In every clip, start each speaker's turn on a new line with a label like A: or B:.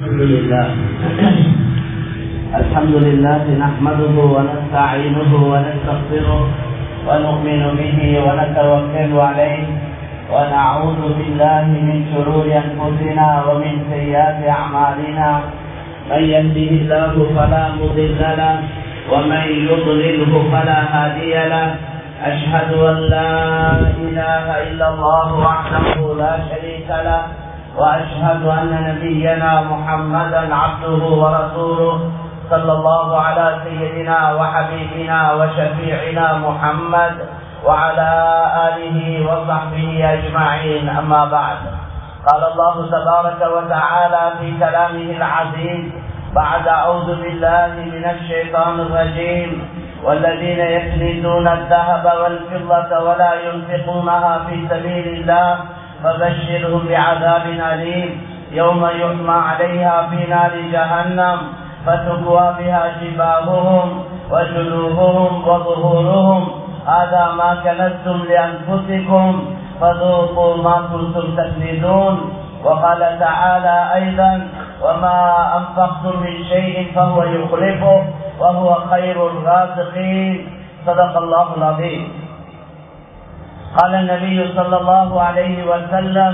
A: الحمد لله الحمد لله نحمده ونستعينه ونستغفره ونؤمن به ونتوكل عليه ونعوذ بالله من شرور انفسنا ومن سيئات اعمالنا من يهده الله فلا مضل له ومن يضلله فلا هادي له اشهد ان لا اله الا الله وحده لا شريك له واشهد ان نبينا محمدا عبده ورسوله صلى الله على سيدنا وحبيبنا وشفيعنا محمد وعلى اله وصحبه اجمعين اما بعد قال الله تبارك وتعالى في كلامه العزيز بعد اعوذ بالله من الشيطان الرجيم والذين يكنزون الذهب والفضه ولا ينفقونها في سبيل الله فبشرهم بعذاب أليم يوم يحمى عليها في نار جهنم فتكوى بها جباههم وجنوبهم وظهورهم هذا ما كنزتم لأنفسكم فذوقوا ما كنتم تكنزون وقال تعالى أيضا وما أنفقتم من شيء فهو يخلفه وهو خير الرازقين صدق الله العظيم قال النبي صلى الله عليه وسلم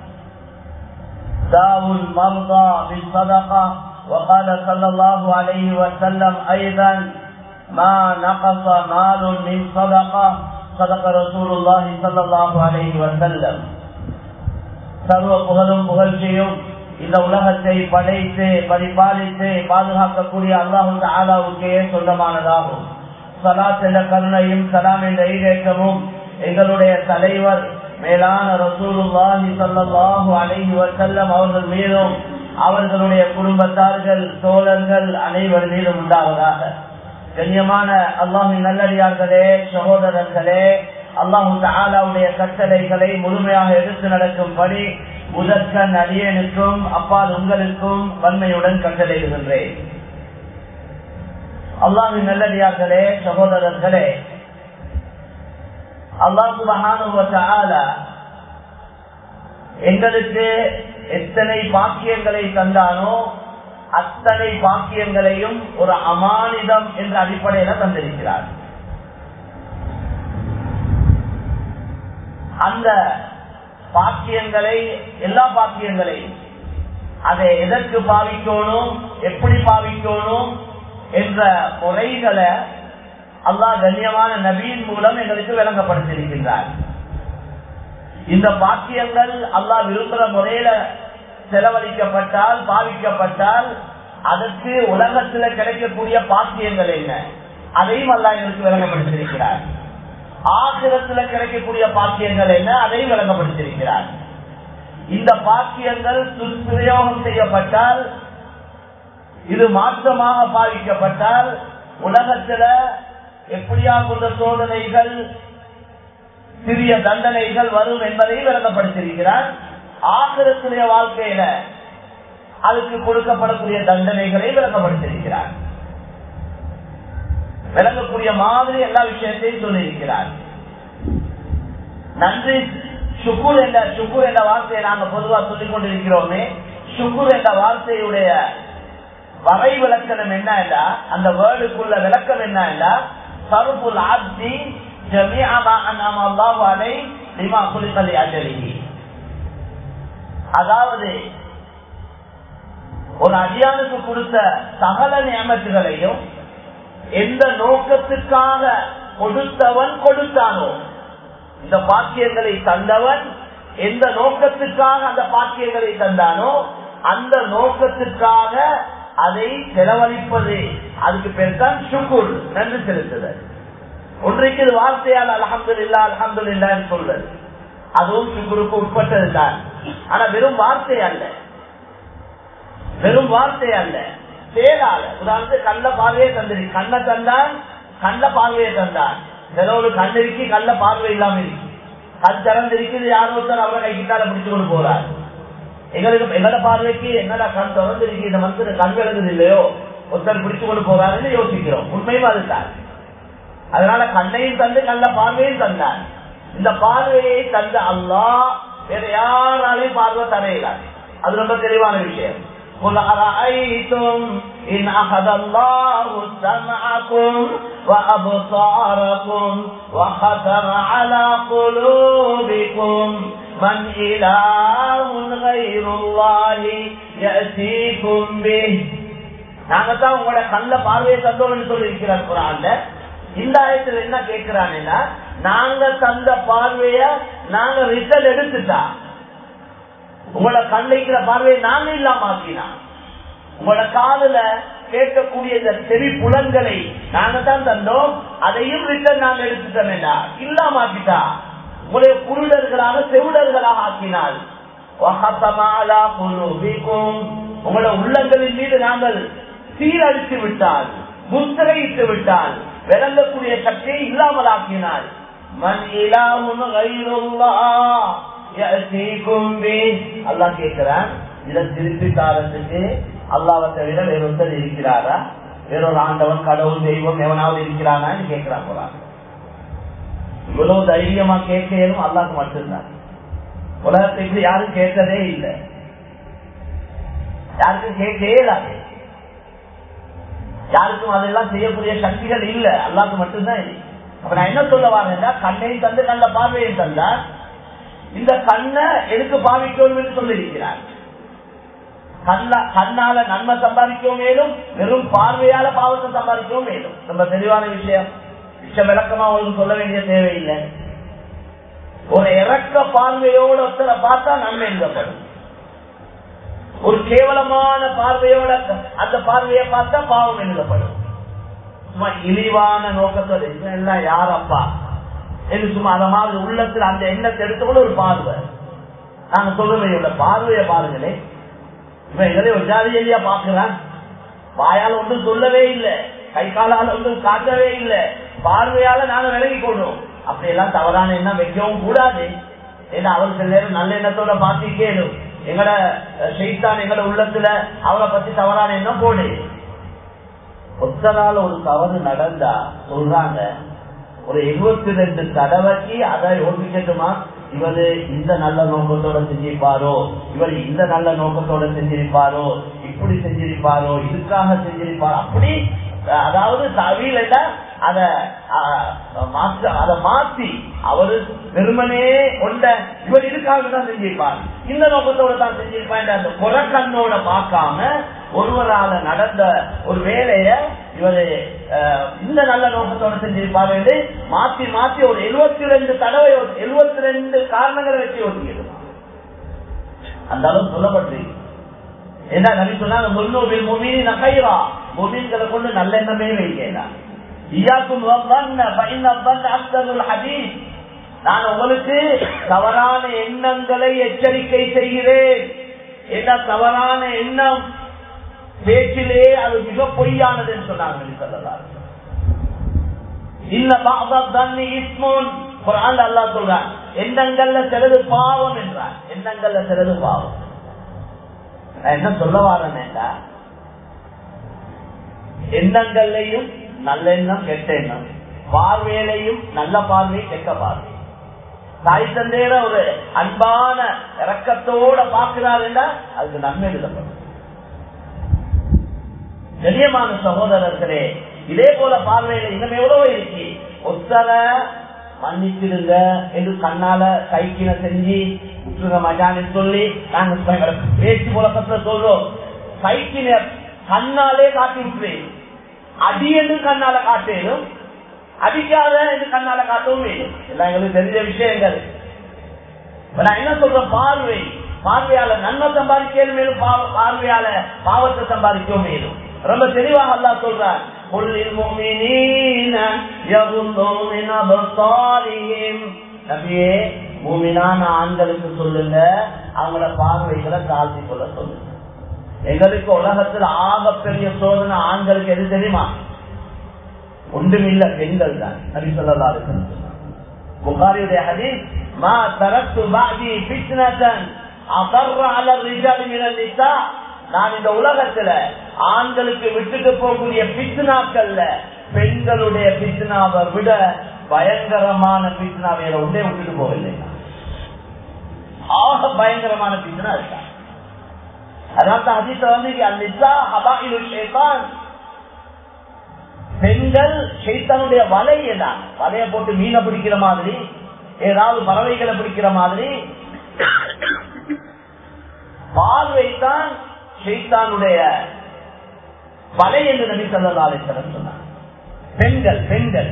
A: داو المرضى بالصدقة وقال صلى الله عليه وسلم أيضا ما نقص مال من صدقة صدق رسول الله صلى الله عليه وسلم சர்வ புகழும் புகழ்ச்சியும் இந்த உலகத்தை படைத்து பரிபாலித்து பாதுகாக்கக்கூடிய அல்லாஹு ஆலாவுக்கே சொந்தமானதாகும் சலாத் என்ற கருணையும் சலாம் என்ற ஈரேற்றமும் எங்களுடைய தலைவர் மேலான ரசூலுல்லாஹி சல்லாஹூ அலைஹி வசல்லம் அவர்கள் மீதும் அவர்களுடைய குடும்பத்தார்கள் தோழர்கள் அனைவர் மீதும் உண்டாவதாக கண்ணியமான அல்லாஹின் நல்லடியார்களே சகோதரர்களே அல்லாஹு தாலாவுடைய கட்டளைகளை முழுமையாக எடுத்து நடக்கும்படி முதற்கண் அடியனுக்கும் அப்பால் உங்களுக்கும் வன்மையுடன் கட்டளையிடுகின்றேன் அல்லாஹின் நல்லடியார்களே சகோதரர்களே அல்லாஹு எங்களுக்கு எத்தனை பாக்கியங்களை தந்தானோ அத்தனை பாக்கியங்களையும் ஒரு அமானிதம் என்ற அடிப்படையில தந்திருக்கிறார் அந்த பாக்கியங்களை எல்லா பாக்கியங்களையும் அதை எதற்கு பாவிக்கணும் எப்படி பாவிக்கணும் என்ற முறைகளை அல்லாஹ் கண்ணியமான நபியின் மூலம் எங்களுக்கு விளங்கப்படுத்தியிருக்கின்றார் இந்த பாக்கியங்கள் அல்லாஹ் விரும்புகிற முறையில செலவழிக்கப்பட்டால் பாவிக்கப்பட்டால் அதற்கு உலகத்தில் கிடைக்கக்கூடிய பாக்கியங்கள் என்ன அதையும் அல்லா எங்களுக்கு விளங்கப்படுத்தியிருக்கிறார் ஆசிரத்தில் கிடைக்கக்கூடிய பாக்கியங்கள் என்ன அதையும் விளங்கப்படுத்தியிருக்கிறார் இந்த பாக்கியங்கள் துஷ்பிரயோகம் செய்யப்பட்டால் இது மாற்றமாக பாவிக்கப்பட்டால் உலகத்துல எப்படியாகுள்ள சோதனைகள் சிறிய தண்டனைகள் வரும் என்பதை விளங்கப்படுத்தியிருக்கிறார் ஆசிரத்துடைய வாழ்க்கையில அதுக்கு கொடுக்கப்படக்கூடிய தண்டனைகளை விளங்கப்படுத்தியிருக்கிறார் விளங்கக்கூடிய மாதிரி எல்லா விஷயத்தையும் சொல்லியிருக்கிறார் நன்றி சுக்குர் என்ற சுக்குர் என்ற வார்த்தையை நாங்க பொதுவா சொல்லிக் கொண்டிருக்கிறோமே சுக்குர் என்ற வார்த்தையுடைய வரை விளக்கணம் என்ன என்றா அந்த வேர்டுக்குள்ள விளக்கம் என்ன என்றா சருப்புல் ஆப்தி அதாவது ஒரு அடியானுக்கு கொடுத்த சகல நியமத்துகளையும் எந்த நோக்கத்துக்காக கொடுத்தவன் கொடுத்தானோ இந்த பாக்கியங்களை தந்தவன் எந்த நோக்கத்துக்காக அந்த பாக்கியங்களை தந்தானோ அந்த நோக்கத்துக்காக அதை செலவழிப்பது அதுக்கு பேர் தான் சுக்குர் நன்றி செலுத்துதல் ஒன்றைக்கு இது வார்த்தையால் அலமது இல்லா அலமது இல்லான்னு சொல்றது அதுவும் சுக்குருக்கு உட்பட்டது தான் ஆனா வெறும் வார்த்தை அல்ல வெறும் வார்த்தை அல்ல செயலால உதாரணத்துக்கு கண்ட பார்வையை தந்திரி கண்ணை தந்தான் கண்ட பார்வையை தந்தான் சிலவரு கண் இருக்கி கண்ட பார்வை இல்லாம இருக்கு கண் திறந்திருக்குது யாரோ ஒருத்தர் அவரை கைக்கிட்டால பிடிச்சு கொண்டு போறார் எங்களுக்கு எங்களோட பார்வைக்கு என்னடா கண் திறந்திருக்கு இந்த மனசு கண் விளங்குது இல்லையோ ஒருத்தர் பிடிச்சு கொண்டு போறாருன்னு யோசிக்கிறோம் உண்மையும் அதுதான் அதனால கண்ணையும் தந்து கண்ட பார்வையும் தந்தான் இந்த பார்வையை தந்த அல்லா வேற யாராலையும் பார்வை தரையிடாது அது ரொம்ப தெளிவான விஷயம் قل أرأيتم إن أخذ الله سمعكم وأبصاركم وختم على قلوبكم من إله غير الله يأتيكم به நாங்க தான் உங்களோட கல்ல பார்வையை தந்தோம்னு சொல்லி இருக்கிறார் குரான்ல இந்த ஆயத்துல என்ன கேட்கிறான்னா நாங்க தந்த பார்வைய நாங்க ரிசல்ட் எடுத்துட்டா உங்களோட கண்ணைக்கிற பார்வையை நாங்க இல்லாம ஆக்கினா உங்களோட காதுல கேட்கக்கூடிய இந்த செவி புலன்களை நாங்க தான் தந்தோம் அதையும் ரிட்டர்ன் நாங்க எடுத்துட்டோம் இல்லாம ஆக்கிட்டா உங்களுடைய குருடர்களாக செவிடர்களாக ஆக்கினால் உங்களோட உள்ளங்களின் மீது நாங்கள் சீரழித்து விட்டால் முத்திரையிட்டு விட்டால் விளங்கக்கூடிய சக்தியை இல்லாமல் ஆக்கினாள் மண் இலாமுன் அல்லா கேட்கிறான் இதை திருப்பி தாரத்துக்கு அல்லாவை தவிர வேறொருத்தர் இருக்கிறாரா வேறொரு ஆண்டவன் கடவுள் தெய்வம் எவனாவது இருக்கிறானான்னு கேட்கிறான் போறாங்க இவ்வளவு தைரியமா கேட்கணும் அல்லாக்கு மட்டும்தான் உலகத்துக்கு யாரும் கேட்கதே இல்லை யாருக்கும் கேட்கவே இல்லாது யாருக்கும் அதெல்லாம் செய்யக்கூடிய சக்திகள் இல்ல அல்லாக்கு மட்டும்தான் இல்லை அப்ப நான் என்ன சொல்ல வாங்கன்னா கண்ணையும் தந்து நல்ல பார்வையும் தந்தா இந்த கண்ணை எதுக்கு பாவிக்கணும் என்று சொல்லியிருக்கிறார் கண்ணால நன்மை சம்பாதிக்கவும் மேலும் வெறும் பார்வையால பாவத்தை சம்பாதிக்கவும் மேலும் ரொம்ப தெளிவான விஷயம் விஷயம் விளக்கமா உங்களுக்கு சொல்ல வேண்டிய தேவையில்லை ஒரு இறக்க பார்வையோட ஒருத்தரை பார்த்தா நன்மை எழுதப்படும் ஒரு கேவலமான பார்வையோட அந்த பார்வையை பார்த்தா பாவம் எழுதப்படும் சும்மா இழிவான நோக்கத்தோட எல்லாம் யார் அப்பா என்று சும்மா அந்த மாதிரி உள்ளத்துல அந்த எண்ணத்தை எடுத்துக்கொண்டு ஒரு பார்வை நாங்க சொல்றோம் பார்வையை பாருங்களே இவன் எங்களை ஒரு ஜாதி ஜாதியா பாக்குறான் வாயால் ஒன்றும் சொல்லவே இல்லை கை காலால் ஒன்றும் காட்டவே இல்லை பார்வையால நாங்க விலகி கொள்றோம் அப்படி எல்லாம் தவறான எண்ணம் வைக்கவும் கூடாது ஏன்னா அவர் சில நேரம் நல்ல எண்ணத்தோட பார்த்து கேளும் எங்கட செய்தான் எங்கட உள்ளத்துல அவரை பத்தி தவறான எண்ணம் போடு ஒத்தனால ஒரு தவறு நடந்தா சொல்றாங்க ஒரு எழுபத்தி ரெண்டு தடவைக்கு அதை யோசிக்கட்டுமா இவரு இந்த நல்ல நோக்கத்தோட செஞ்சிருப்பாரோ இவர் இந்த நல்ல நோக்கத்தோட செஞ்சிருப்பாரோ இப்படி செஞ்சிருப்பாரோ இதுக்காக செஞ்சிருப்பாரோ அப்படி அதாவது தவிர அத அதை மாத்தி அவரு வெறுமனே கொண்ட இவர் இதுக்காக தான் செஞ்சிருப்பார் இந்த நோக்கத்தோட தான் செஞ்சிருப்பார் அந்த புறக்கண்ணோட பார்க்காம ஒருவரால நடந்த ஒரு வேலைய இவரு இந்த நல்ல நோக்கத்தோட செஞ்சிருப்பாரு என்று மாத்தி மாத்தி ஒரு எழுபத்தி ரெண்டு தடவை எழுபத்தி ரெண்டு காரணங்களை வச்சு ஒதுக்கிடுவார் அந்த அளவு சொல்லப்பட்டிருக்கு என்ன நபி சொன்னாங்க முன்னூபில் முமீனி நகைரா முமீன்களை கொண்டு நல்லெண்ணமே வைக்கலாம் இயாக்கும் நான் உங்களுக்கு தவறான எண்ணங்களை எச்சரிக்கை செய்கிறேன் என்ன தவறான எண்ணம் பேச்சிலே அது மிக பொய்யானது என்று சொன்னாங்க சொல்லலாம் இல்ல தண்ணி இஸ்மோன் அல்லா சொல்றான் எண்ணங்கள்ல சிலது பாவம் என்றான் எண்ணங்கள்ல சிலது பாவம் நான் என்ன சொல்ல வரேன்டா எண்ணங்கள்லையும் நல்ல எண்ணம் கெட்ட எண்ணம் பார்வையிலையும் நல்ல பார்வை கெட்ட பார்வை தாய் தந்தையர ஒரு அன்பான இறக்கத்தோட பார்க்கிறார் என்றால் அதுக்கு நன்மை எழுதப்படும் கண்ணியமான சகோதரர்களே இதே போல பார்வையில இன்னும் எவ்வளவு இருக்கு ஒத்தர மன்னிச்சிடுங்க என்று கண்ணால கைக்கின செஞ்சு விட்டுருங்க மஜான்னு சொல்லி நாங்க பேச்சு புழக்கத்துல சொல்றோம் கைக்கின கண்ணாலே காட்டி விட்டுறேன் அடி என்று கண்ணால காட்டேனும் அடிக்காத என்று கண்ணால காட்டவும் வேணும் எல்லாம் எங்களுக்கு தெரிஞ்ச விஷயங்கள் நான் என்ன சொல்றேன் பார்வை பார்வையால நன்மை சம்பாதிக்க மேலும் பார்வையால பாவத்தை சம்பாதிக்கவும் மேலும் ரொம்ப தெளிவாக அல்லா சொல்றார் நபியே பூமினான ஆண்களுக்கு சொல்லுங்க அவங்களோட பார்வைகளை தாழ்த்தி கொள்ள சொல்லுங்க எங்களுக்கு உலகத்தில் ஆகப்பெரிய சோதனை ஆண்களுக்கு எது தெரியுமா ஒன்றுமில்ல பெண்கள் தான் நபி சொல்லா புகாரியுடைய ஹதீஸ் மா தரத்து பாதி பித்னதன் அகர்ற அலர் ரிஜாலி மினல் நிசா நான் இந்த உலகத்துல ஆண்களுக்கு விட்டுட்டு போகக்கூடிய பித்னாக்கள்ல பெண்களுடைய பித்னாவை விட பயங்கரமான பித்னா வேற ஒன்றே விட்டுட்டு போகவில்லை ஆக பயங்கரமான பித்னா இருக்கா அதாவது அதிச வந்து அந்நிசா ஹபாயிலு ஷேதான் பெண்கள் சைத்தானுடைய வலை தான் வலைய போட்டு மீனை பிடிக்கிற மாதிரி ஏதாவது பறவைகளை பிடிக்கிற மாதிரி பார்வை தான் சைத்தானுடைய வலை என்று நபி சொல்லலாலேஸ்வரன் சொன்னார் பெண்கள் பெண்கள்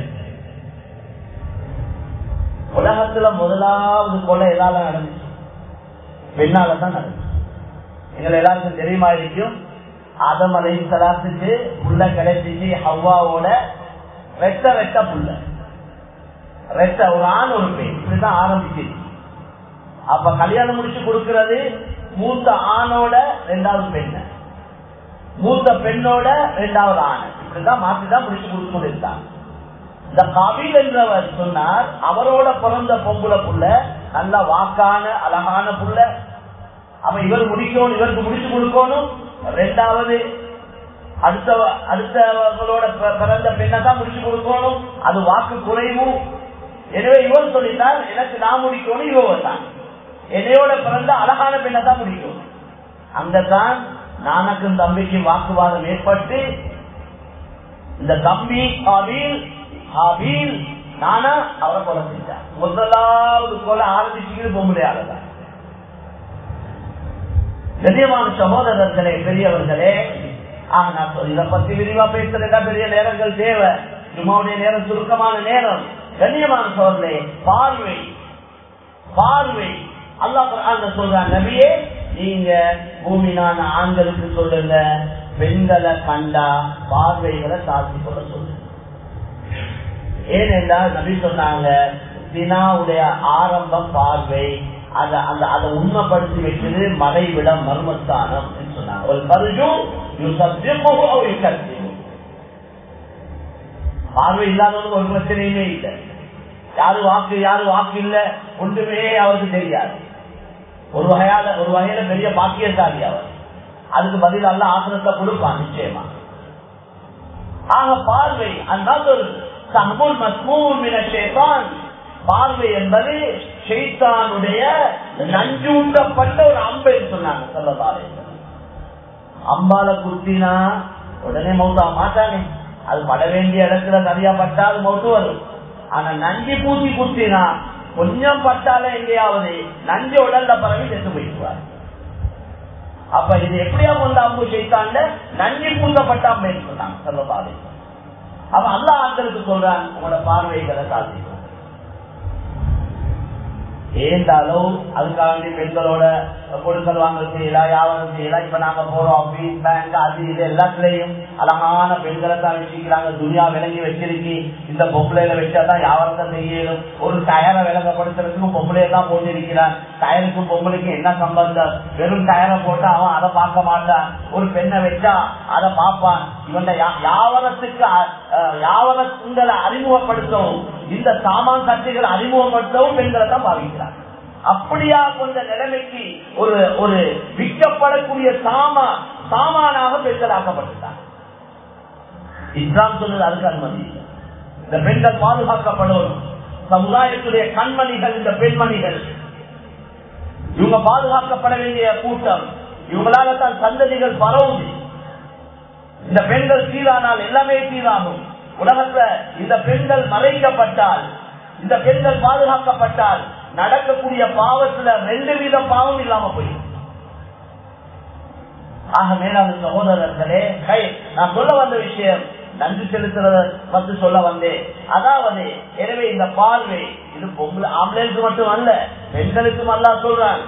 A: உலகத்துல முதலாவது கொலை எதால நடந்துச்சு பெண்ணால தான் நடந்துச்சு எங்களை எல்லாருக்கும் தெரியுமா இருக்கும் ஆதம் அலை சலாத்துக்கு புள்ள கிடைச்சிச்சு ஹவ்வாவோட ரெட்ட ரெட்ட புள்ள ரெட்ட ஒரு ஆண் ஒரு பெண் இப்படிதான் ஆரம்பிக்குது அப்ப கல்யாணம் முடிச்சு கொடுக்கிறது மூத்த ஆணோட ரெண்டாவது பெண்ண மூத்த பெண்ணோட ரெண்டாவது ஆண் இப்படிதான் மாற்றிதான் முடிச்சு கொடுத்து கொண்டிருந்தாங்க இந்த கபில் என்றவர் சொன்னார் அவரோட பிறந்த பொம்புல புள்ள நல்ல வாக்கான அழகான புள்ள அப்ப இவர் முடிக்கணும் இவருக்கு முடிச்சு கொடுக்கணும் ரெண்டாவது அடுத்த அடுத்தவர்களோட பிறந்த பெண்ணை தான் முடிச்சு கொடுக்கணும் அது வாக்கு குறைவு எனவே இவர் சொல்லிட்டார் எனக்கு நான் முடிக்கணும் இவன் தான் என்னையோட பிறந்த அழகான பெண்ணை தான் முடிக்கும் அங்கதான் நானக்கும் தம்பிக்கும் வாக்குவாதம் ஏற்பட்டு இந்த தம்பி ஹாபீல் ஹாபீல் நானா அவரை கொலை செஞ்சார் முதலாவது கொலை ஆரம்பிச்சுக்கிட்டு பொம்பளையால தான் கண்ணியமான சகோதரர்களே பெரியவர்களே ஆக நான் இதை பத்தி விரிவா பேசுறதா பெரிய நேரங்கள் தேவை சும்மாவுடைய நேரம் சுருக்கமான நேரம் கண்ணியமான சோதனை பார்வை பார்வை அல்லாஹ் சொல்றாங்க நபியே நீங்க பூமினான ஆண்களுக்கு சொல்லுங்க பெண்களை கண்டா பார்வைகளை தாழ்த்தி கொள்ள சொல்லுங்க ஏனென்றால் நபி சொன்னாங்க தினாவுடைய ஆரம்பம் பார்வை அதை அந்த அதை உண்மைப்படுத்தி வைக்கிறது மறைவிட மர்மஸ்தானம் சொன்னாங்க ஒரு பருஜு பார்வை இல்லாதவனுக்கு ஒரு பிரச்சனையுமே இல்லை யாரு வாக்கு யாரு வாக்கு இல்ல ஒன்றுமே அவருக்கு தெரியாது ஒரு வகையால ஒரு வகையில பெரிய பாக்கியசாலி அவர் அதுக்கு பதில் அல்ல ஆசனத்தை கொடுப்பான் நிச்சயமா ஆக பார்வை அந்த ஒரு சமூல் மஸ்மூல் மினேதான் பார்வை என்பது ஷெய்தானுடைய நஞ்சூட்டப்பட்ட ஒரு அம்பை சொன்னாங்க சொல்லதாலே அம்பால குத்தினா உடனே மௌத்தா மாட்டானே அது பட வேண்டிய இடத்துல சரியா பட்டா அது மௌத்து வரும் ஆனா நஞ்சு பூசி குத்தினா கொஞ்சம் பட்டாலே எங்கேயாவது நஞ்சு உடல்ல பரவி செத்து போயிடுவார் அப்ப இது எப்படியா கொண்ட அம்பு செய்தாண்ட நஞ்சு பூசப்பட்ட அம்பை சொன்னாங்க சொல்லதாலே அப்ப அல்ல ஆண்களுக்கு சொல்றான் உங்களோட பார்வைகளை சாதிக்கும் ஏந்தாலும் அதுக்காக வேண்டி பெண்களோட கொடுக்கல் வாங்கல் செய்யலாம் வியாபாரம் செய்யலாம் இப்ப நாங்க போறோம் ஆபீஸ் பேங்க் அது இது எல்லாத்துலயும் அழகான பெண்களை தான் வச்சிருக்கிறாங்க துணியா விளங்கி வச்சிருக்கி இந்த பொம்பளையில வச்சாதான் வியாபாரத்தை செய்யணும் ஒரு டயரை விளங்கப்படுத்துறதுக்கும் பொம்பளையை தான் போட்டிருக்கிறான் டயருக்கும் பொம்பளைக்கும் என்ன சம்பந்தம் வெறும் டயரை போட்டா அவன் அதை பார்க்க மாட்டான் ஒரு பெண்ணை வச்சா அதை பார்ப்பான் இவன் யாவரத்துக்கு யாவரங்களை அறிமுகப்படுத்தவும் இந்த சாமான் சக்திகளை அறிமுகப்படுத்தவும் பெண்களை தான் பாவிக்கிறான் அப்படியா கொண்ட நிலைமைக்கு ஒரு ஒரு விற்கப்படக்கூடிய சாமா சாமானாக பெண்களாக்கப்பட்டுட்டார் இஸ்லாம் சொன்னது அதுக்கு அனுமதி இந்த பெண்கள் பாதுகாக்கப்படும் சமுதாயத்துடைய கண்மணிகள் இந்த பெண்மணிகள் இவங்க பாதுகாக்கப்பட வேண்டிய கூட்டம் இவங்களால தான் சந்ததிகள் பரவுது இந்த பெண்கள் சீரானால் எல்லாமே சீராகும் உலகத்துல இந்த பெண்கள் மறைக்கப்பட்டால் இந்த பெண்கள் பாதுகாக்கப்பட்டால் நடக்கக்கூடிய பாவத்துல ரெண்டு வீத பாவம் இல்லாம போயிடும் ஆக மேலான சகோதரர்களே கை நான் சொல்ல வந்த விஷயம் நன்றி செலுத்துறத பத்தி சொல்ல வந்தேன் அதாவது எனவே இந்த பார்வை இது பொம்பளை ஆம்பளைக்கு மட்டும் அல்ல பெண்களுக்கும் அல்லா சொல்றான்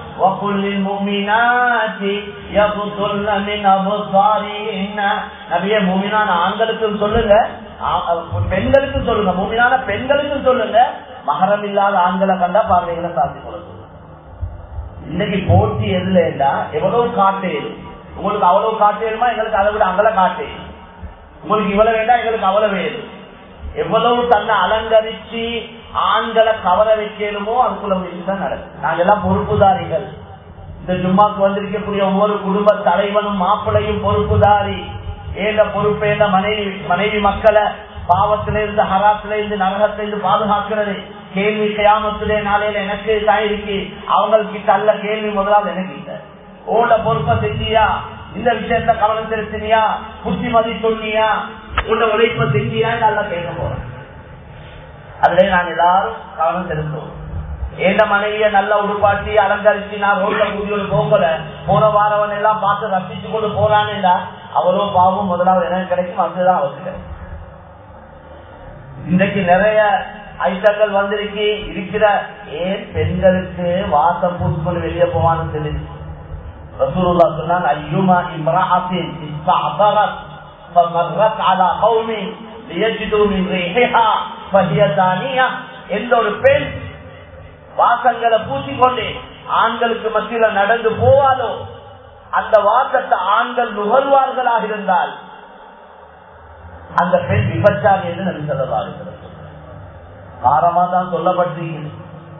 A: நபிய மூமினான ஆண்களுக்கும் சொல்லுங்க பெண்களுக்கும் சொல்லுங்க மூமினான பெண்களுக்கும் சொல்லுங்க மகரம் இல்லாத ஆண்களை கண்டா பார்வைகளை சாத்தி கொள்ள சொல்லுங்க இன்னைக்கு போட்டி எதுல எவ்வளவு காட்டேன் உங்களுக்கு அவ்வளவு காட்டேருமா எங்களுக்கு அதை விட அங்கல காட்டேன் உங்களுக்கு இவ்வளவு வேண்டாம் எங்களுக்கு அவ்வளவு வேணும் எவ்வளவு தன்னை அலங்கரிச்சு ஆண்களை கவர வைக்கணுமோ அதுக்குள்ள தான் நடக்கும் நாங்க எல்லாம் பொறுப்புதாரிகள் இந்த ஜும்மாக்கு வந்திருக்கக்கூடிய ஒவ்வொரு குடும்ப தலைவனும் மாப்பிளையும் பொறுப்புதாரி ஏந்த பொறுப்பேந்த மனைவி மனைவி மக்களை பாவத்தில இருந்து ஹராத்தில இருந்து நரகத்தில இருந்து பாதுகாக்கிறது கேள்வி கயாமத்திலே நாளையில எனக்கு தாயிருக்கு அவங்களுக்கு அல்ல கேள்வி முதலாவது எனக்கு இல்லை உங்களோட பொறுப்பை செஞ்சியா இந்த விஷயத்த கவனம் செலுத்தினியா புத்திமதி சொன்னியா உன்னோட உழைப்பை செஞ்சியா நல்லா கேட்க போறேன் அதுல நாங்க எல்லாரும் கவனம் செலுத்துவோம் எந்த மனைவிய நல்லா உருப்பாட்டி அலங்கரிச்சு நான் ரோட்ல கூட்டியோடு போகல போன வாரவன் எல்லாம் பார்த்து ரசிச்சு கொண்டு போறானேடா அவ்வளோ பாவம் முதலாவது எனக்கு கிடைக்கும் அதுதான் அவருக்கு கிடைக்கும் இன்றைக்கு நிறைய ஐட்டங்கள் வந்திருக்கு இருக்கிற ஏன் பெண்களுக்கு வாசம் பூசிக்கொண்டு வெளியே போவான்னு தெரியுது ரசூலுல்லா சொன்னாங்க ஐயுமா இம்ராஹின் இஸ்தஅபரத் ஃபமர்ரத் அலா கௌமி லியஜிது மின் ரிஹிஹா ஃபஹிய தானியா எந்த ஒரு பெண் வாசங்களை பூசிக்கொண்டு ஆண்களுக்கு மத்தியில நடந்து போவாதோ அந்த வாசத்தை ஆண்கள் நுகர்வார்களாக இருந்தால் அந்த பெண் விபச்சாரி என்று நபி சொல்லலாம் இருக்கிறது காரமா தான் சொல்லப்பட்டிருக்கிறது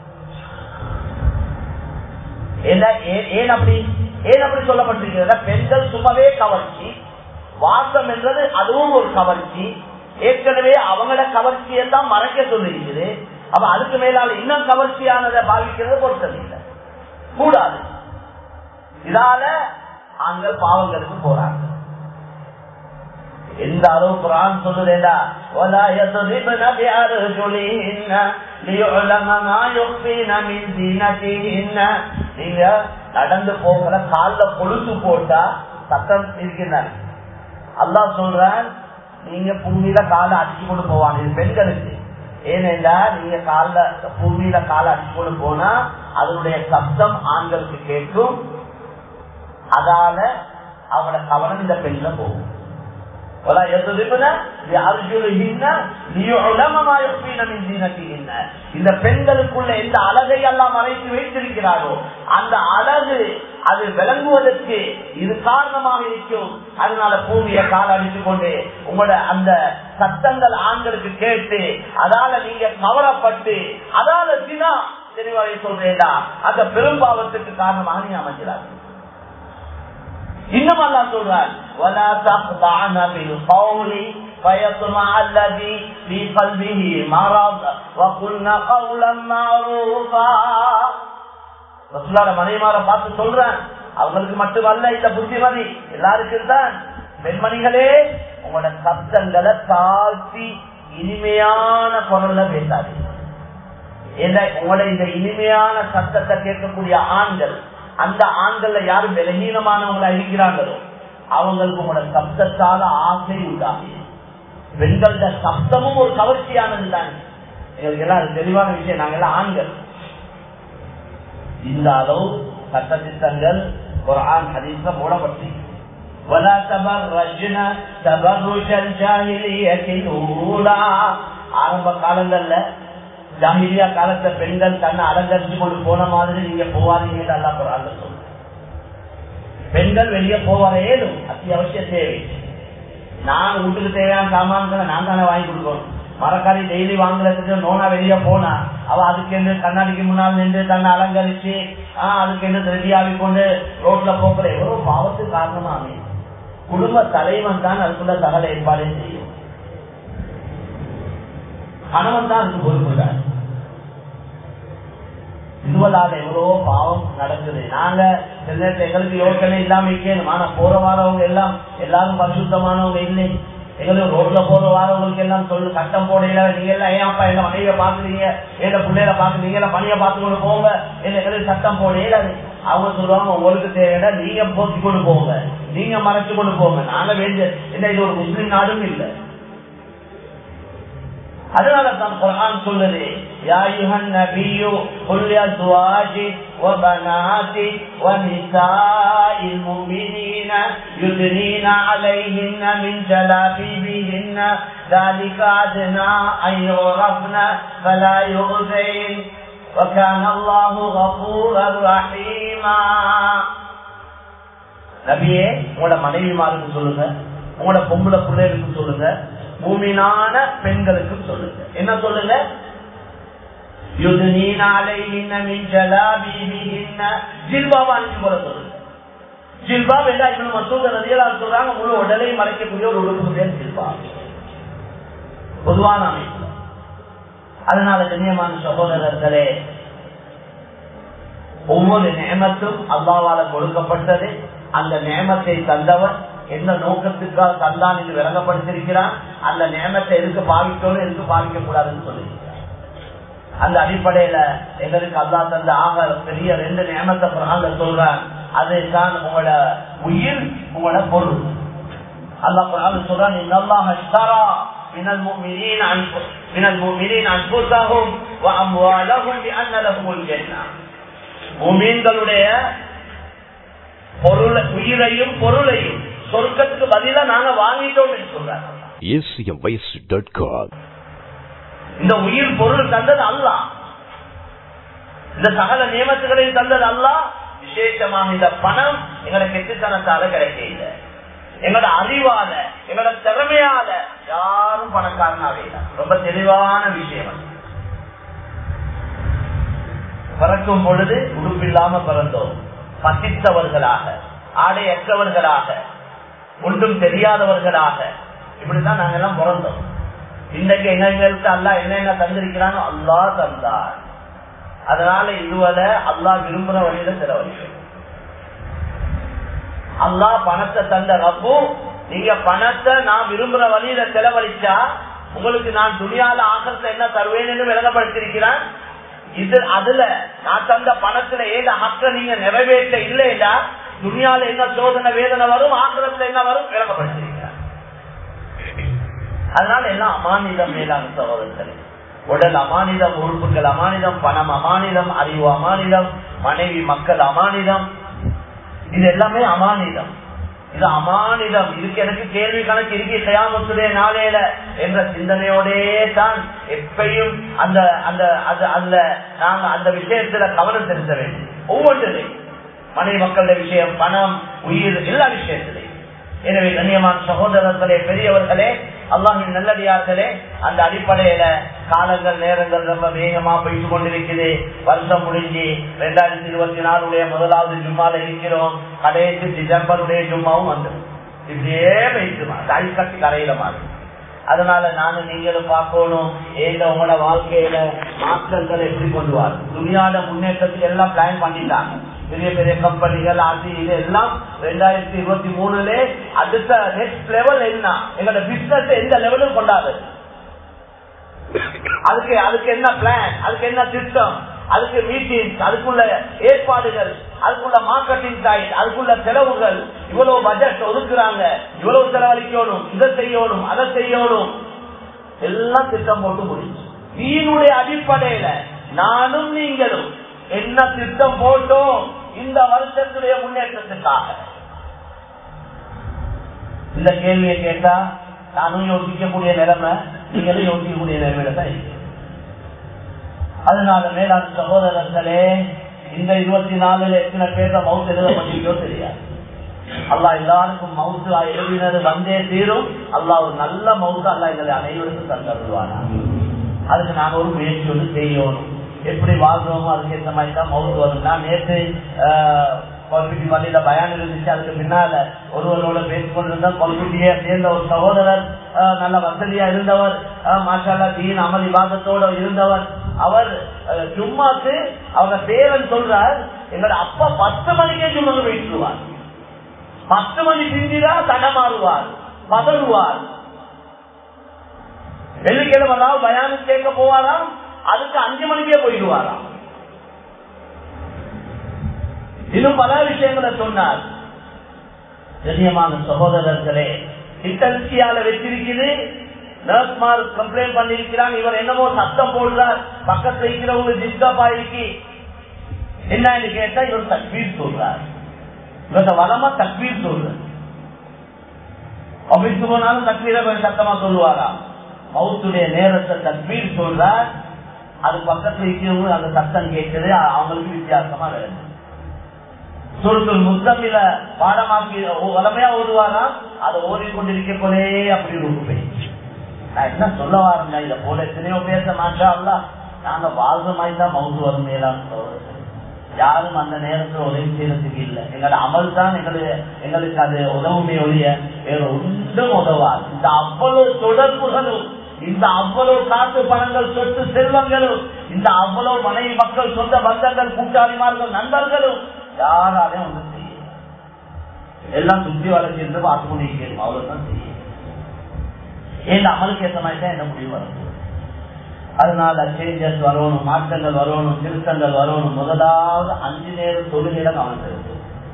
A: ஏன் அப்படி ஏன் அப்படி சொல்லப்பட்டிருக்கிறது பெண்கள் சும்மாவே கவர்ச்சி வாசம் என்றது அதுவும் ஒரு கவர்ச்சி ஏற்கனவே அவங்களோட கவர்ச்சியை தான் மறைக்க சொல்லிருக்குது அப்ப அதுக்கு மேலால இன்னும் கவர்ச்சியானதை பாவிக்கிறது பொறுத்ததில்லை கூடாது இதால ஆண்கள் பாவங்களுக்கு போறாங்க எந்த அளவு குரான் சொல்லுதேடா ولا يضربن بأرجلهن ليعلم ما يخفين من زينتهن நீங்க நடந்து போகிற கால்ல கொழுத்து போட்டா சத்தம் இருக்கின்றாங்க அல்லாஹ் சொல்றான் நீங்க பூமியில காலை அடிச்சு கொண்டு போவாங்க இது பெண்களுக்கு ஏனென்றா நீங்க கால பூமியில காலை அடிச்சு கொண்டு போனா அதனுடைய சப்தம் ஆண்களுக்கு கேட்கும் அதால அவங்களோட கவனம் இந்த பெண்ல போகும் இந்த பெண்களுக்குள்ள எந்த அழகை எல்லாம் மறைத்து வைத்திருக்கிறாரோ அந்த அழகு அது விளங்குவதற்கு இது காரணமாக இருக்கும் அதனால பூமியை கால அடித்துக் கொண்டு உங்களோட அந்த சத்தங்கள் ஆண்களுக்கு கேட்டு அதால நீங்க கவரப்பட்டு அதால தினா தெளிவாக சொல்றேன்டா அந்த பெரும்பாவத்துக்கு காரணமாக நீ அமைக்கிறார்கள் இன்னும் அல்லா சொல்றார் ولا تخضعن بالقول فيطمع الذي في قلبه مرض وقلن قولا معروفا ரசூலாட மனைவிமார பார்த்து சொல்றேன் அவங்களுக்கு மட்டுமல்ல இந்த புத்திமதி எல்லாருக்கும் தான் பெண்மணிகளே உங்களோட சப்தங்களை தாழ்த்தி இனிமையான குரல்ல பேசாது உங்களோட இந்த இனிமையான சத்தத்தை கேட்கக்கூடிய ஆண்கள் அந்த ஆண்கள்ல யாரும் பலகீனமானவங்களா இருக்கிறாங்களோ அவங்களுக்கு உங்களோட சப்தத்தால ஆசை உண்டாகும் பெண்களோட சப்தமும் ஒரு கவர்ச்சியானது தான் எங்களுக்கு எல்லாம் தெளிவான விஷயம் நாங்க எல்லாம் ஆண்கள் இந்த அளவு சட்டத்திட்டங்கள் ஒரு ஆண் ஹதீஸ்ல போடப்பட்டு ولا تبرجن تبرج الجاهلية الأولى ஆரம்ப காலங்கள்ல ஜாகிரியா காலத்துல பெண்கள் தன்னை அலங்கரிச்சு கொண்டு போன மாதிரி நீங்க போவாதீங்க அல்லா குரான் சொல்ல பெண்கள் வெளியே போவாத ஏதும் அத்தியாவசிய தேவை நான் வீட்டுக்கு தேவையான சாமான்களை நான் தானே வாங்கி கொடுக்கணும் மரக்காரி டெய்லி வாங்குறதுக்கு நோனா வெளியே போனா அவ அதுக்கு என்று கண்ணாடிக்கு முன்னால் நின்று தன்னை அலங்கரிச்சு ஆஹ் அதுக்கு என்று ரெடியாகி கொண்டு ரோட்ல போக்குற எவ்வளவு பாவத்துக்கு காரணமா அமையும் குடும்ப தலைவன் தான் அதுக்குள்ள தகவல் ஏற்பாடே செய்யும் கணவன் தான் அதுக்கு பொறுப்புதான் இதுவல்லாத எவ்வளவோ பாவம் நடக்குது நாங்க சில நேரத்தில் எங்களுக்கு யோசனை இல்லாம இருக்கணும் ஆனா போற வாரவங்க எல்லாம் எல்லாரும் பரிசுத்தமானவங்க இல்லை எங்களுக்கு ரோட்ல போற வாரவங்களுக்கு எல்லாம் சொல்லு கட்டம் போடையில நீங்க எல்லாம் ஏன் அப்பா எங்க மனைவிய பாக்குறீங்க ஏத பிள்ளைகளை பாக்குறீங்க எல்லாம் பணிய பார்த்து கொண்டு போங்க எங்களுக்கு சட்டம் போடையில அவங்க சொல்லுவாங்க உங்களுக்கு தேவையான நீங்க போத்தி கொண்டு போங்க நீங்க மறைச்சு கொண்டு போங்க நாங்க வேண்டிய என்ன இது ஒரு முஸ்லீம் நாடும் இல்லை அதனால தான் குரான் சொல்லுது يا أيها النبي قل لأزواجك وبناتك ونساء المؤمنين يدنين عليهن من جلابيبهن ذلك أدنى أن يعرفن فلا يؤذين وكان الله غفورا رحيما நபியே உங்களோட மனைவிமாருக்கு சொல்லுங்க உங்களோட பொம்பளை பிள்ளைகளுக்கு சொல்லுங்க பூமினான பெண்களுக்கு சொல்லுங்க என்ன சொல்லுங்க ஜில்பாப் என்றா இப்ப மசூத நதியெல்லாம் சொல்றாங்க முழு உடலை மறைக்கக்கூடிய ஒரு உடுப்பு பேர் ஜில்பாப் பொதுவான அமைப்பு அதனால கண்ணியமான சகோதரர்களே ஒவ்வொரு நேமத்தும் அல்லாவால கொடுக்கப்பட்டது அந்த நேமத்தை தந்தவன் எந்த நோக்கத்துக்காக தந்தான் என்று விளங்கப்படுத்திருக்கிறான் அந்த நேமத்தை எதுக்கு பாவிக்கணும் எதுக்கு பாவிக்க கூடாதுன்னு சொல்லியிருக்கிறான் அந்த அடிப்படையில எங்களுக்கு அல்லா தந்த ஆக பெரிய ரெண்டு நேமத்தை பிரகாந்த சொல்றான் அதுதான் உங்களோட உயிர் உங்களோட பொருள் அல்லா பிரகாந்த சொல்றான் இன்னல்லாஹ் اشترى من المؤمنين من المؤمنين انفسهم واموالهم بان لهم الجنه முமீன்களுடைய பொருள் உயிரையும் பொருளையும் சொர்க்கத்துக்கு பதிலா நாங்க வாங்கிட்டோம் என்று சொல்றாங்க
B: acmvoice.com
A: இந்த உயிர் பொருள் தந்தது அல்லா இந்த சகல நியமத்துகளையும் தந்தது அல்லா விசேஷமாக இந்த பணம் எங்களை கெட்டுத்தனத்தால கிடைக்க இல்லை எங்களோட அறிவால எங்களோட திறமையால யாரும் பணக்காரனாவே இல்லை ரொம்ப தெளிவான விஷயம் அது. பிறக்கும் பொழுது உடுப்பில்லாம பிறந்தோம் பசித்தவர்களாக ஆடையற்றவர்களாக ஒன்றும் தெரியாதவர்களாக இப்படித்தான் நாங்க எல்லாம் பிறந்தோம் இன்றைக்கு எங்களுக்கு அல்லா என்னென்ன தந்திருக்கிறானோ அல்லா தந்தார் அதனால இதுவரை அல்லா விரும்புற வழியில செலவழிக்கும் அல்லா பணத்தை தந்த ரப்பு நீங்க பணத்தை நான் விரும்புற வழியில செலவழிச்சா உங்களுக்கு நான் துணியால ஆகத்தை என்ன தருவேன்னு விளங்கப்படுத்திருக்கிறான் இது அதுல நான் தந்த பணத்துல ஏத ஹக்க நீங்க நிறைவேற்ற இல்லையா துணியால என்ன சோதனை வேதனை வரும் ஆக்கிரத்துல என்ன வரும் விளங்கப்படுத்திருக்கிறான் அதனால எல்லாம் அமானிதம் மேலான சகோதரர்களே உடல் அமானிதம் உறுப்புகள் அமானிதம் பணம் அமானிதம் அறிவு அமானிதம் மனைவி மக்கள் அமானிதம் இது எல்லாமே அமானிதம் இது அமானிதம் இதுக்கு எனக்கு கேள்வி கணக்கு இருக்கு கயாமத்துடைய நாளையில என்ற சிந்தனையோடே தான் எப்பையும் அந்த அந்த அது அந்த நாங்க அந்த விஷயத்துல கவனம் செலுத்த வேண்டும் ஒவ்வொன்றிலையும் மனைவி மக்களுடைய விஷயம் பணம் உயிர் எல்லா விஷயத்திலையும் எனவே கண்ணியமான சகோதரர்களே பெரியவர்களே அல்லாஹின் நல்லடியார்களே அந்த அடிப்படையில காலங்கள் நேரங்கள் ரொம்ப வேகமா போயிட்டு கொண்டிருக்குது வருஷம் முடிஞ்சு ரெண்டாயிரத்தி இருபத்தி நாலுடைய முதலாவது ஜும்மால இருக்கிறோம் கடைசி டிசம்பருடைய ஜும்மாவும் வந்துடும் இப்படியே வைத்துமா தாய் கட்டி கரையில மாதிரி அதனால நானும் நீங்களும் பார்க்கணும் ஏங்க உங்களோட வாழ்க்கையில மாற்றங்களை எப்படி கொண்டு வர துணியாட முன்னேற்றத்துக்கு எல்லாம் பிளான் பண்ணிட்டாங்க பெரிய பெரிய கம்பெனிகள் அது இது எல்லாம் ரெண்டாயிரத்தி இருபத்தி மூணுல அடுத்த நெக்ஸ்ட் லெவல் என்ன எங்களோட பிசினஸ் எந்த லெவலும் கொண்டாது அதுக்கு அதுக்கு என்ன பிளான் அதுக்கு என்ன திட்டம் அதுக்கு மீட்டிங் அதுக்குள்ள ஏற்பாடுகள் அதுக்குள்ள மார்க்கெட்டிங் சைட் அதுக்குள்ள செலவுகள் இவ்வளவு பட்ஜெட் ஒதுக்குறாங்க இவ்வளவு செலவழிக்கணும் இதை செய்யணும் அதை செய்யணும் எல்லாம் திட்டம் போட்டு முடிச்சு தீனுடைய அடிப்படையில நானும் நீங்களும் என்ன திட்டம் போட்டோம் இந்த வருஷத்துடைய முன்னேற்றத்துக்காக இந்த கேள்வியை கேட்டா நானும் யோசிக்கக்கூடிய நிலைமை நீங்களும் யோசிக்கக்கூடிய நிலைமையில தான் இருக்கு அதனால மேலாண் சகோதரர்களே இந்த இருபத்தி நாலுல எத்தனை பேர்ல மவுத் எழுதப்பட்டிருக்கோ தெரியாது அல்லா எல்லாருக்கும் மவுத்து எழுதினது வந்தே தீரும் அல்லா ஒரு நல்ல மவுத்து அல்லா எங்களை அனைவருக்கும் தந்தருவானா அதுக்கு நாங்க ஒரு முயற்சி ஒன்று செய்யணும் எப்படி வாழ்றோமோ அதுக்கு ஏற்ற மாதிரி தான் மவுத்து வரும் நான் நேற்று கொல்குட்டி பள்ளியில பயான் இருந்துச்சு அதுக்கு பின்னால ஒருவரோட பேசிக்கொண்டிருந்த கொல்குட்டியை சேர்ந்த ஒரு சகோதரர் நல்ல வசதியா இருந்தவர் மாஷாலா தீன் அமல் விவாதத்தோட இருந்தவர் அவர் ஜும்மாக்கு அவங்க பேரன் சொல்றார் எங்களோட அப்பா பத்து மணிக்கே ஜும்மாக்கு போயிட்டுருவார் பத்து மணி பிந்திதான் தடமாறுவார் பதறுவார் வெள்ளிக்கிழமை பயானம் கேட்க போவாராம் அதுக்கு அஞ்சு மணிக்கே போயிடுவாராம் இன்னும் பல விஷயங்களை சொன்னார் கண்ணியமான சகோதரர்களே இட்டல்சியால வச்சிருக்குது நர்ஸ்மார் கம்ப்ளைண்ட் பண்ணிருக்கிறாங்க இவர் என்னமோ சத்தம் போடுறார் பக்கத்துல இருக்கிறவங்க டிஸ்டர்ப் ஆயிருக்கு என்னன்னு கேட்டா இவர் தக்வீர் சொல்றார் இவங்க வளமா தக்வீர் சொல்ற ஆபீஸ்க்கு போனாலும் தக்வீரை கொஞ்சம் சத்தமா சொல்லுவாரா மவுத்துடைய நேரத்தை தக்வீர் சொல்றார் அது பக்கத்துல இருக்கிறவங்க அந்த சத்தம் கேட்குது அவங்களுக்கு வித்தியாசமா வருது சுருத்தல் முத்தமில பாடமாக்கி வளமையா ஓடுவாராம் அதை ஓடிக்கொண்டிருக்கே அப்படி ஒரு பேச்சு நான் என்ன சொல்ல வரேன் இதை போல எத்தனையோ பேச மாட்டா அல்ல நாங்க வாழ்ற மாதிரி தான் மவுத்து வரும் மேலாம் யாரும் அந்த நேரத்தில் உதவி செய்யறதுக்கு இல்லை எங்களோட அமல் தான் எங்களுக்கு எங்களுக்கு அது உதவுமே ஒழிய வேற ஒன்றும் உதவாது இந்த அவ்வளவு தொடர்புகளும் இந்த அவ்வளவு காசு பணங்கள் சொத்து செல்வங்களும் இந்த அவ்வளவு மனைவி மக்கள் சொந்த பந்தங்கள் கூட்டாளிமார்கள் நண்பர்களும் யாராலையும் ஒன்று செய்ய எல்லாம் சுத்தி வளர்ச்சிருந்து பார்த்து கொண்டிருக்கிறோம் அவ்வளவுதான் செய்யும் ஏன் அமலுக்கு ஏற்ற மாதிரி தான் என்ன முடிவு வரும் அதனால சேஞ்சஸ் வரணும் மாற்றங்கள் வரணும் திருத்தங்கள் வரணும் முதலாவது அஞ்சு நேரம் தொழுகையில கவனம் செலுத்தும்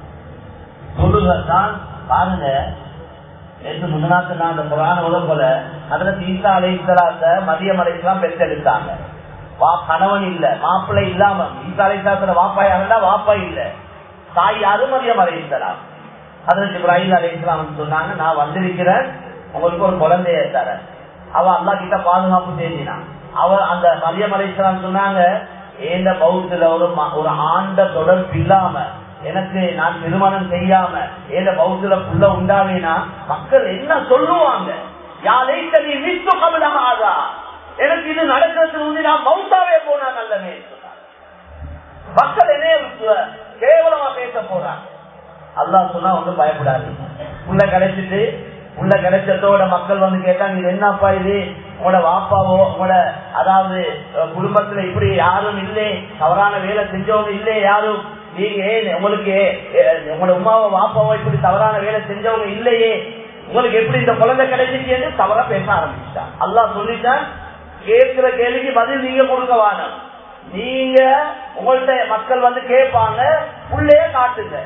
A: தொழுகை தான் பாருங்க நேற்று முன்னாத்து நான் அந்த புராண உலகல அதுல தீசா அலைத்தலாத்த மதியம் அலைக்கெல்லாம் பெற்றெடுத்தாங்க வா கணவன் இல்ல மாப்பிள்ளை இல்லாம ஈசா அலைத்தலாத்துல வாப்பா யாருன்னா வாப்பா இல்ல தாய் யாரு மதியம் அலைத்தலாம் அதற்கு இப்ராஹிம் அலைத்தலாம் சொன்னாங்க நான் வந்திருக்கிறேன் உங்களுக்கு ஒரு குழந்தைய தரேன் அவ அல்லா கிட்ட பாதுகாப்பு தேடினான் அவ அந்த மதியம் அலைத்தலாம் சொன்னாங்க ஏந்த பௌத்துல ஒரு ஒரு ஆண்ட தொடர்பு இல்லாம எனக்கு நான் திருமணம் செய்யாம ஏத பௌத்துல புள்ள உண்டாவேனா மக்கள் என்ன சொல்லுவாங்க யாரை நீ வித்து கமலமாதா எனக்கு இது நடக்கிறது முந்தி நான் மவுத்தாவே போனா நல்லவே மக்கள் என்னைய கேவலமா பேச போறாங்க அல்லா சொன்னா ஒன்றும் பயப்படாது உள்ள கிடைச்சிட்டு உள்ள கிடைச்சதோட மக்கள் வந்து கேட்டாங்க இது என்னப்பா இது உங்களோட வாப்பாவோ உங்களோட அதாவது குடும்பத்துல இப்படி யாரும் இல்லை தவறான வேலை செஞ்சவங்க இல்லை யாரும் நீங்க உங்களுக்கு உங்களோட உமாவோ வாப்பாவோ இப்படி தவறான வேலை செஞ்சவங்க இல்லையே உங்களுக்கு எப்படி இந்த குழந்தை கிடைச்சிச்சு தவறா பேச ஆரம்பிச்சிட்டான் அல்லா சொல்லிட்டான் கேட்கிற கேள்விக்கு பதில் நீங்க கொடுக்க வானம் நீங்க உங்கள்ட்ட மக்கள் வந்து கேட்பாங்க புள்ளைய காட்டுங்க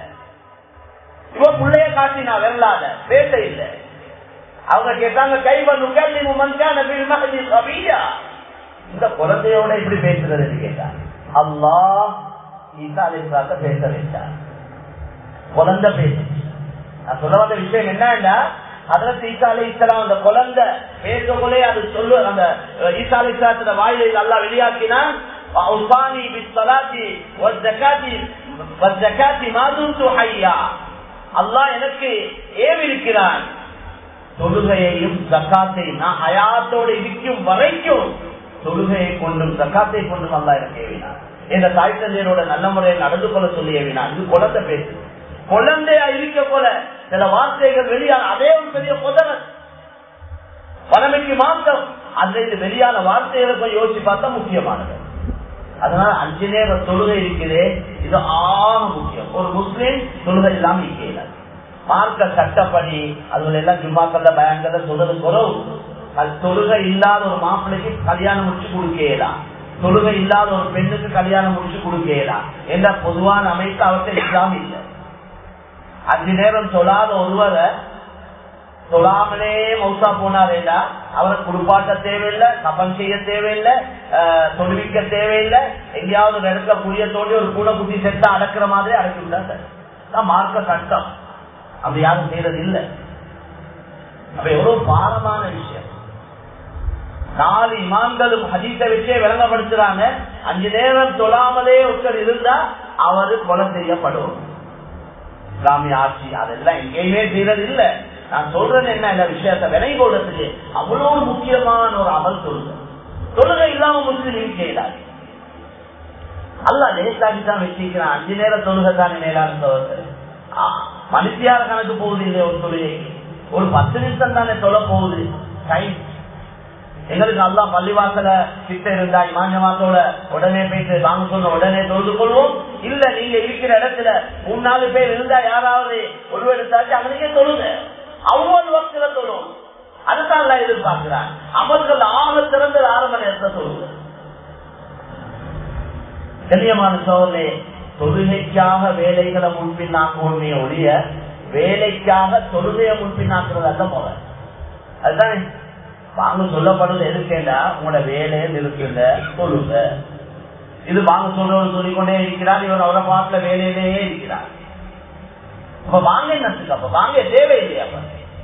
A: இவ புள்ளைய காட்டினா வெள்ளாத பேச இல்லை அவங்க கேட்டாங்க கைவன் கபியா இந்த குழந்தையோட இப்படி பேசுறது கேட்டாங்க அல்லா ஈசா அலிஸ்லாத்த பேச வைத்தார் குழந்தை பேசுச்சு நான் சொல்ல வந்த விஷயம் என்னன்னா அதுல ஈசா அலி இஸ்லாம் அந்த குழந்தை பேசக்குள்ளே அது சொல்லு அந்த ஈசா அலி இஸ்லாத்துல வாயிலை நல்லா வெளியாக்கினான் அல்லாஹ் எனக்கு ஏவிருக்கிறான் தொழுகையையும் ஜக்காத்தையும் நான் ஹயாத்தோடு இருக்கும் வரைக்கும் தொழுகையை கொண்டும் ஜக்காத்தை கொண்டும் அல்லா எனக்கு ஏவினான் இந்த தாய் தந்தையரோட நல்ல முறையில் நடந்து கொள்ள சொல்லி ஏவினான் இது குழந்தை பேசு குழந்தையா இருக்க போல சில வார்த்தைகள் வெளியான அதே ஒரு பெரிய புதன பழமைக்கு மாற்றம் அந்த இது வெளியான வார்த்தைகளை போய் யோசிச்சு பார்த்தா முக்கியமானது அதனால அஞ்சு நேரம் தொழுகை இருக்குது இது ஆக முக்கியம் ஒரு முஸ்லீம் தொழுகை இல்லாம இருக்கிறார் மார்க்க சட்டப்படி அதுல எல்லாம் ஜும்மாக்கல்ல பயங்கர சொல்றது குறவு அது தொழுகை இல்லாத ஒரு மாப்பிள்ளைக்கு கல்யாணம் முடிச்சு கொடுக்கலாம் தொழுகை இல்லாத ஒரு பெண்ணுக்கு கல்யாணம் முடிச்சு கொடுக்கலாம் என்ற பொதுவான அமைப்பு அவர்கிட்ட இஸ்லாம் இல்லை அஞ்சு நேரம் சொல்லாத ஒருவரை சொல்லாமலே மௌசா போனாரேடா அவரை குடுப்பாட்ட தேவையில்லை கப்பல் செய்ய தேவையில்லை தொழுவிக்க தேவையில்லை எங்கேயாவது ஒரு இடத்துல புளிய தோண்டி ஒரு கூட குட்டி செட்டா அடக்குற மாதிரி அடக்கி விட்டாங்க மார்க்க சட்டம் அப்படி யாரும் செய்யறது இல்லை அப்ப எவ்வளவு பாரமான விஷயம் நாலு இமான்களும் ஹதீஸை வச்சே விளங்கப்படுத்துறாங்க அஞ்சு நேரம் தொழாமலே ஒருத்தர் இருந்தா அவரு கொலை செய்யப்படும் இஸ்லாமிய ஆட்சி அதெல்லாம் எங்கேயுமே செய்யறது இல்ல நான் சொல்றது என்ன இந்த விஷயத்த விலை போடுறதுக்கு அவ்வளவு முக்கியமான ஒரு அமல் தொழுகை தொழுகை இல்லாம முஸ்லீம் செய்யலாது அல்ல லேசாக்கி தான் வச்சிருக்கிறான் அஞ்சு நேரம் தொழுகை தானே மேலான மனுஷியார கணக்கு போகுது இல்லையா ஒரு தொழுகைக்கு ஒரு பத்து நிமிஷம் தானே தொலை போகுது டைம் எங்களுக்கு அல்லா பள்ளிவாசல கிட்ட இருந்தா இமாஞ்சமாத்தோட உடனே போயிட்டு வாங்க சொல்ல உடனே தொழுது கொள்வோம் இல்ல நீங்க இருக்கிற இடத்துல மூணு நாலு பேர் இருந்தா யாராவது ஒழுவு எடுத்தாச்சு அவனுக்கே தொழுங்க அவ்வளவு வக்தில தொழும் அதுதான் எல்லாம் எதிர்பார்க்கிறான் அமல்கள் ஆக திறந்த ஆரம்ப நேரத்தை தொழுங்க கண்ணியமான சோழனே தொழுகைக்காக வேலைகளை முன்பின்னாக்குவோமே ஒழிய வேலைக்காக தொழுகையை முன்பின்னாக்குறது அல்ல போல அதுதான் வாங்க சொல்லப்படுறது எதுக்கேண்டா உங்களோட வேலையை நிறுத்துங்க சொல்லுங்க இது வாங்க சொல்றவர் சொல்லிக்கொண்டே இருக்கிறார் இவர் அவரை பாட்டுல வேலையிலேயே இருக்கிறார் அப்ப வாங்க என்னத்துக்கு அப்ப வாங்க தேவையில்லையா அப்ப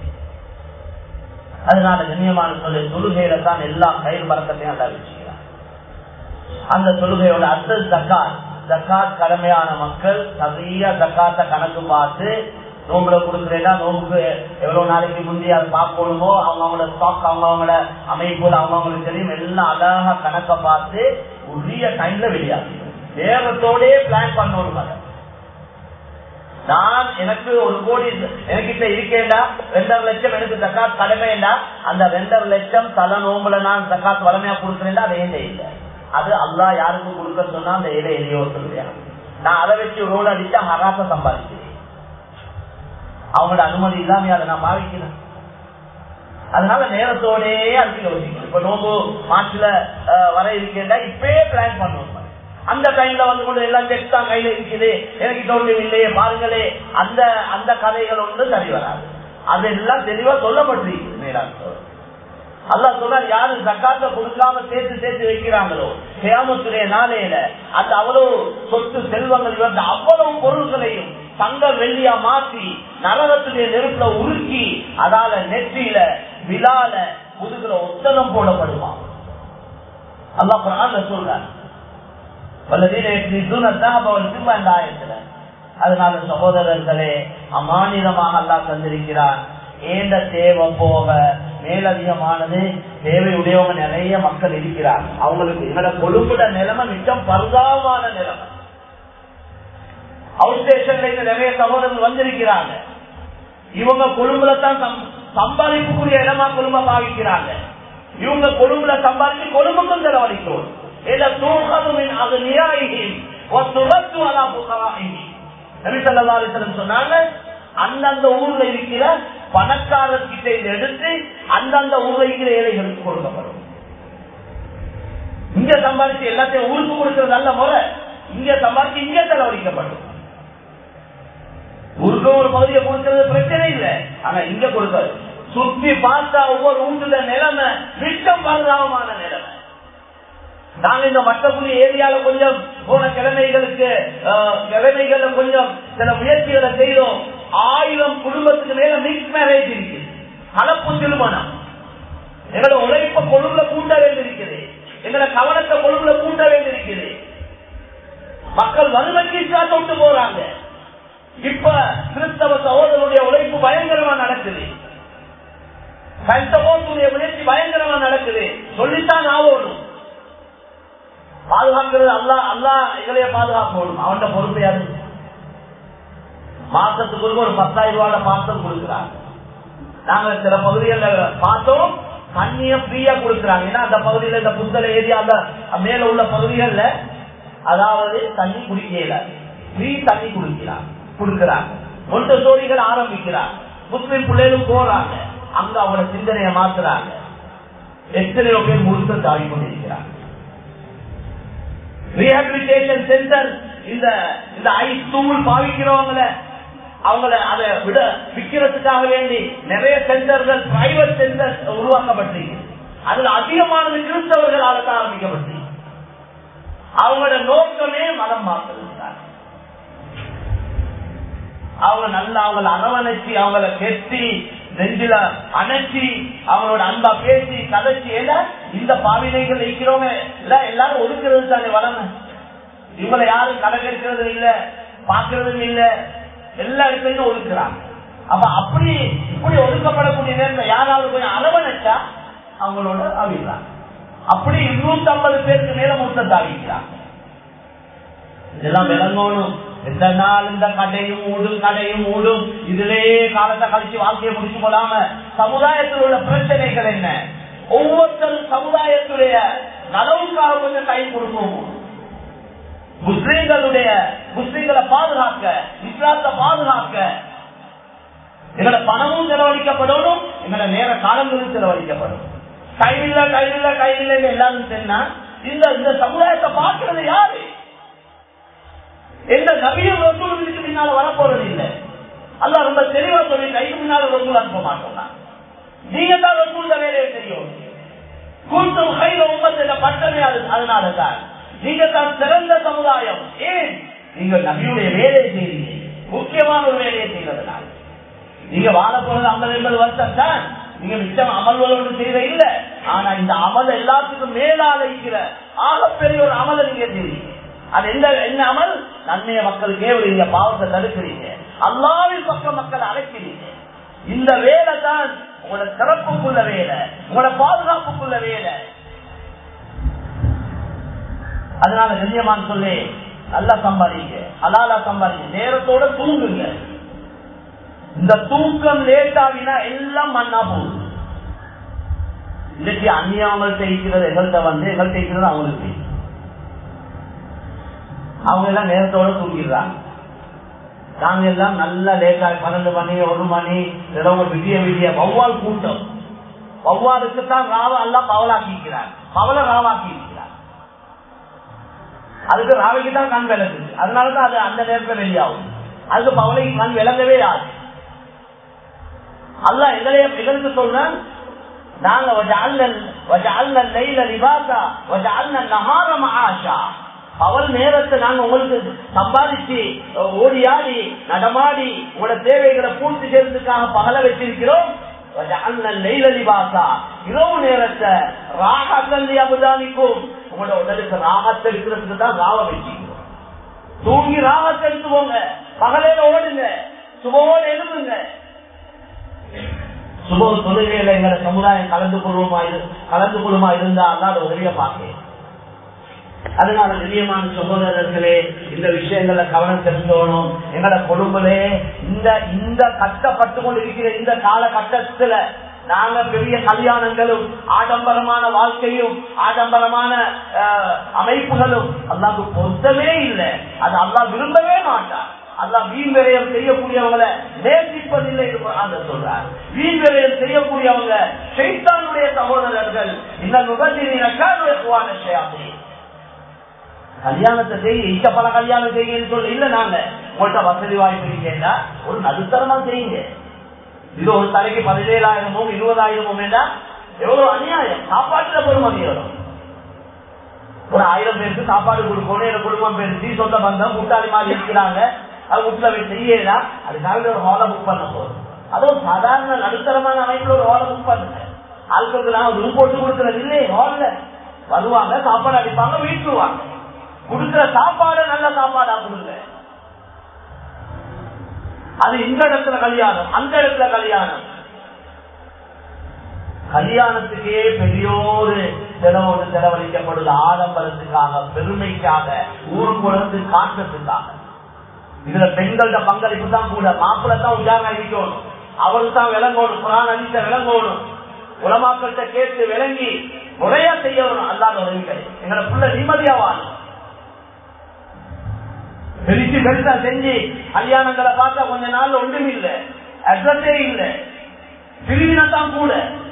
A: அதனால கண்ணியமான சொல்லி தொழுகையில தான் எல்லா கயிறு பறக்கத்தையும் நல்லா வச்சுக்கிறார் அந்த தொழுகையோட அசல் ஜக்காத் ஜக்காத் கடமையான மக்கள் சரியா ஜக்காத்த கணக்கு பார்த்து நோம்புல கொடுக்குறேன்னா நோம்புக்கு எவ்வளவு நாளைக்கு முந்தி அதை பார்க்கணுமோ அவங்க அவங்களோட ஸ்டாக் அவங்க அவங்களோட அமைப்பு அவங்க அவங்களுக்கு தெரியும் எல்லாம் அழகா கணக்க பார்த்து உரிய டைம்ல வெளியாகும் நேரத்தோடய பிளான் பண்ணணும் அதை நான் எனக்கு ஒரு கோடி எனக்கிட்ட இருக்கேண்டா ரெண்டரை லட்சம் எனக்கு தக்காத் கடமைண்டா அந்த ரெண்டரை லட்சம் தலை நோம்புல நான் தக்காத் வளமையா கொடுக்குறேன்டா அது ஏழை இல்லை அது அல்லா யாருக்கு கொடுக்க சொன்னா அந்த ஏழை எதையோ சொல்லுவேன் நான் அதை வச்சு ரோடு அடிச்சா ஹராச சம்பாதிக்கிறேன் அவங்களோட அனுமதி இல்லாம அதை நான் பாவிக்கிறேன் அதனால நேரத்தோடே அதுக்கு யோசிக்கணும் இப்ப நோம்பு மார்ச்ல வர இருக்கேன்டா இப்பயே பிளான் பண்ணுவோம் அந்த டைம்ல வந்து கொண்டு எல்லாம் செக் தான் கையில இருக்குது எனக்கு தோல்வி இல்லையே பாருங்களே அந்த அந்த கதைகள் ஒன்று சரி வராது அதெல்லாம் தெளிவா சொல்லப்பட்டிருக்கு மேலாண் அல்லா சொல்றாரு யாரு சக்காத்த கொடுக்காம சேர்த்து சேர்த்து வைக்கிறாங்களோ சேமத்துடைய நாளையில அந்த அவ்வளவு சொத்து செல்வங்கள் இவங்க அவ்வளவு பொருள்களையும் தங்க வெள்ளியா மாற்றி நரகத்துடைய நெருப்புல உருக்கி அதால நெற்றியில விழால முதுகுல ஒத்தனம் போடப்படுமா அல்லா குரான் சொல்றாரு அதனால சகோதரர்களே அமானிதமாக அல்லா தந்திருக்கிறான் ஏண்ட தேவை போக மேலதிகமானது தேவையுடையவங்க நிறைய மக்கள் இருக்கிறாங்க அவங்களுக்கு எங்களோட கொழும்புட நிலைமை மிச்சம் பருதாமான நிலைமை அவுட் ஸ்டேஷன்ல இருந்து நிறைய சகோதரர்கள் வந்திருக்கிறாங்க இவங்க கொழும்புல தான் சம்பாதிப்புக்குரிய இடமா கொழும்ப பாவிக்கிறாங்க இவங்க கொழும்புல சம்பாதிச்சு கொழும்புக்கும் செலவழிக்கிறோம் சொன்னாங்க அந்தந்த ஊர்ல இருக்கிற பணக்காரர்கிட்ட எடுத்து அந்தந்த ஊர்ல இருக்கிற ஏழைகளுக்கு கொடுக்கப்படும் இங்க சம்பாதிச்சு எல்லாத்தையும் ஊருக்கு கொடுக்கிறது நல்ல முறை இங்க சம்பாதிச்சு இங்க செலவழிக்கப்படும் ஊருக்கு ஒரு பகுதியை கொடுக்கிறது பிரச்சனை இல்லை ஆனா இங்க கொடுக்காது சுத்தி பார்த்தா ஒவ்வொரு வீட்டுல நிலைமை மிச்சம் பாதுகாவமான நிலைமை நாங்க இந்த மட்டக்குடி ஏரியால கொஞ்சம் போன கிழமைகளுக்கு கிழமைகள்ல கொஞ்சம் சில முயற்சிகளை செய்தோம் ஆயிரம் குடும்பத்துக்கு மேல மிக்ஸ் மேரேஜ் இருக்கு கலப்பு திருமணம் எங்களோட உழைப்ப கொழும்புல கூட்ட வேண்டியிருக்குது எங்களோட கவனத்தை கொழும்புல கூட்ட வேண்டியிருக்குது மக்கள் வறுமைக்கு தொட்டு போறாங்க இப்ப கிறிஸ்தவ சகோதரனுடைய உழைப்பு பயங்கரமா நடக்குது கிறிஸ்தவத்துடைய முயற்சி பயங்கரமா நடக்குது சொல்லித்தான் ஆகணும் பாதுகாக்கிறது அல்லா அல்லா எங்களைய பாதுகாக்கணும் அவன்கிட்ட பொறுப்பு யாரு மாசத்துக்கு ஒரு பத்தாயிரம் ரூபாய் மாசம் கொடுக்கிறாங்க நாங்க சில பகுதிகளில் பார்த்தோம் தண்ணிய ஃப்ரீயா கொடுக்கிறாங்க ஏன்னா அந்த பகுதியில இந்த புத்தல ஏரியா அந்த மேல உள்ள பகுதிகள்ல அதாவது தண்ணி குடிக்கல ஃப்ரீ தண்ணி குடிக்கிறாங்க கொடுக்கிறாங்க ஒன்று சோழிகள் ஆரம்பிக்கிறாங்க முஸ்லிம் பிள்ளைகளும் போறாங்க அங்க அவங்களோட சிந்தனையை மாத்துறாங்க எத்தனையோ பேர் முழுக்க தாவி கொண்டிருக்கிறாங்க ரீஹபிலிட்டேஷன் சென்டர் இந்த இந்த ஐஸ் தூள் பாவிக்கிறவங்கள அவங்கள அதை விட விற்கிறதுக்காக வேண்டி நிறைய சென்டர்கள் பிரைவேட் சென்டர் உருவாக்கப்பட்டிருக்கு அதுல அதிகமானது கிறிஸ்தவர்களால் தான் ஆரம்பிக்கப்பட்டிருக்கு அவங்களோட நோக்கமே மதம் மாற்றுவதுதான் அவங்க நல்லா அவங்கள அரவணைச்சி அவங்கள கெட்டி நெஞ்சில அணைச்சி அவங்களோட அன்பா பேசி கதைச்சி எல்லாம் இந்த பாவினைகள் இருக்கிறவங்க எல்லாரும் ஒதுக்கிறது தானே வளமை இவங்களை யாரும் கடை கெடுக்கிறது இல்ல பாக்குறதும் இல்ல எல்லா இடத்துலயும் ஒதுக்குறாங்க அப்ப அப்படி இப்படி ஒதுக்கப்படக்கூடிய நேரத்தில் யாராவது கொஞ்சம் அரவணைச்சா அவங்களோட அவிடுறாங்க அப்படி இருநூத்தி ஐம்பது பேருக்கு மேல மூத்த தாவிக்கிறாங்க இதெல்லாம் விளங்கணும் எந்த நாள் இந்த கடையும் ஊடும் கடையும் ஊடும் இதிலே காலத்தை கழிச்சு வாழ்க்கையை முடிச்சு கொள்ளாம சமுதாயத்தில் உள்ள பிரச்சனைகள் என்ன ஒவ்வொருத்தரும் சமுதாயத்துடைய நலவுக்காக கொஞ்சம் கை கொடுப்போம் முஸ்லீம்களுடைய முஸ்லீம்களை பாதுகாக்க இஸ்லாத்தை பாதுகாக்க எங்களோட பணமும் செலவழிக்கப்படணும் எங்களோட நேர காலங்களும் செலவழிக்கப்படும் கைவில்ல கைவில்ல கைவில்லைன்னு எல்லாரும் சொன்னா இந்த இந்த சமுதாயத்தை பார்க்கறது யாரு எந்த நபியும் ரசூலுக்கு பின்னால வரப்போறது இல்லை அல்ல ரொம்ப தெளிவா சொல்லி கைக்கு முன்னால ரசூல் அனுப்ப மாட்டோம் நீங்க தான் ரசூல் வேலையை தெரியும் கூட்டம் கையில உமத்தில பட்டமே அது அதனாலதான் நீங்க தான் சிறந்த சமுதாயம் ஏன் நீங்க நபியுடைய வேலையை செய்றீங்க முக்கியமான ஒரு வேலையை செய்வதனால் நீங்க வாழ போறது ஐம்பது எண்பது வருஷம் தான் நீங்க மிச்சம் அமல்களோடு செய்த இல்ல ஆனா இந்த அமல் எல்லாத்துக்கும் மேலால இருக்கிற ஆகப்பெரிய ஒரு அமலை நீங்க செய்றீங்க அது எந்த என்ன அமல் நன்மைய மக்களுக்கே ஒரு இந்த பாவத்தை தடுக்கிறீங்க அல்லாவின் பக்கம் மக்களை அழைக்கிறீங்க இந்த வேலை தான் உங்களோட சிறப்புக்குள்ள வேலை உங்களோட பாதுகாப்புக்குள்ள வேலை அதனால கண்ணியமான் சொல்லி நல்லா சம்பாதிங்க அலாலா சம்பாதிங்க நேரத்தோட தூங்குங்க இந்த தூக்கம் லேட் ஆகினா எல்லாம் மண்ணா போகுது இன்னைக்கு அந்நியாமல் செய்கிறது எங்கள்கிட்ட வந்து எங்கள்கிட்ட இருக்கிறது அவங்களுக்கு அவங்க எல்லாம் நேரத்தோட தூங்கிடுறாங்க நாங்க எல்லாம் நல்லா லேட்டா பன்னெண்டு மணி ஒரு மணி இரவு விடிய விடிய வௌவால் கூட்டம் வௌவாலுக்கு தான் ராவ எல்லாம் பவலாக்கிக்கிறார் பவல ராவாக்கி இருக்கிறார் அதுக்கு ராவைக்கு தான் கண் விளங்குது அதனாலதான் அது அந்த நேரத்தில் வெளியாகும் அதுக்கு பவலைக்கு கண் விளங்கவே ஆகுது அல்ல எங்களைய எங்களுக்கு சொல்ற நாங்க அவள் நேரத்தை நாங்க உங்களுக்கு சம்பாதிச்சு ஓடி ஆடி நடமாடி உங்களோட தேவைகளை பூர்த்தி செய்யறதுக்காக பகல வச்சிருக்கிறோம் இரவு நேரத்தை ராகத்தந்தி அபுதானிக்கும் உங்களோட உடலுக்கு ராகத்தை இருக்கிறதுக்கு தான் ராவ வச்சிருக்கிறோம் தூங்கி ராகத்தை எடுத்துக்கோங்க பகலையில ஓடுங்க சுபவோடு எழுதுங்க சுப தொழுகையில எங்களை சமுதாயம் கலந்து கொள்வோமா கலந்து கொள்ளுமா இருந்தா அல்லாத உதவிய பார்க்க அதனால நிதியமான சகோதரர்களே இந்த விஷயங்கள கவனம் செலுத்தணும் எங்களோட குடும்பலே இந்த இந்த கஷ்டப்பட்டு கொண்டிருக்கிற இந்த காலகட்டத்துல நாங்க பெரிய கல்யாணங்களும் ஆடம்பரமான வாழ்க்கையும் ஆடம்பரமான அமைப்புகளும் அல்லாக்கு பொருத்தமே இல்லை அது அல்லா விரும்பவே மாட்டார் அல்லா வீண் விரயம் செய்யக்கூடியவங்களை நேசிப்பதில்லை என்று சொல்றார் வீண் விரயம் செய்யக்கூடியவங்க சைத்தானுடைய சகோதரர்கள் இந்த நுகர்ச்சி கல்யாணத்தை செய்ய இஷ்ட பல கல்யாணம் செய்யுங்கன்னு சொல்ல இல்ல நாங்க உங்கள்கிட்ட வசதி வாய்ப்பு இருக்கேன்னா ஒரு நடுத்தரமா செய்யுங்க இது ஒரு தலைக்கு பதினேழாயிரமோ இருபதாயிரமோ வேண்டாம் எவ்வளவு அநியாயம் சாப்பாட்டுல பெருமதி வரும் ஒரு ஆயிரம் பேருக்கு சாப்பாடு கொடுக்கணும் என் குடும்பம் பேருக்கு சொந்த பந்தம் கூட்டாளி மாதிரி இருக்கிறாங்க அது வீட்டுல போய் செய்யலாம் அதுக்காக ஒரு ஹாலை புக் பண்ண போறோம் அதுவும் சாதாரண நடுத்தரமான அமைப்புல ஒரு ஹாலை புக் பண்ணுங்க அதுக்கு நான் ரூம் போட்டு கொடுக்கறது இல்லையே ஹால்ல வருவாங்க சாப்பாடு அடிப்பாங்க வீட்டுருவாங்க கொடுக்கிற சாப்பாடு நல்ல சாப்பாடா கொடுங்க அது இந்த இடத்துல கல்யாணம் அந்த இடத்துல கல்யாணம் கல்யாணத்துக்கே பெரியோரு செலவோடு செலவழிக்கப்படுது ஆடம்பரத்துக்காக பெருமைக்காக ஊருக்கு உலகத்து காட்டுறதுக்காக இதுல பெண்களோட பங்களிப்பு தான் கூட மாப்பிள்ள தான் உஜாரா இருக்கணும் அவரு தான் விளங்கணும் புறான் அளித்த விளங்கணும் உலமாக்கள்கிட்ட கேட்டு விளங்கி முறையா செய்யணும் அல்லாத உதவிகள் எங்களை புள்ள நிம்மதியாவானும் பெருசு பெருசா செஞ்சு கல்யாணங்களை பார்த்தா கொஞ்ச நாள் ஒன்றும் இல்லை அட்ரஸே இல்லை பிரிவினத்தான் கூட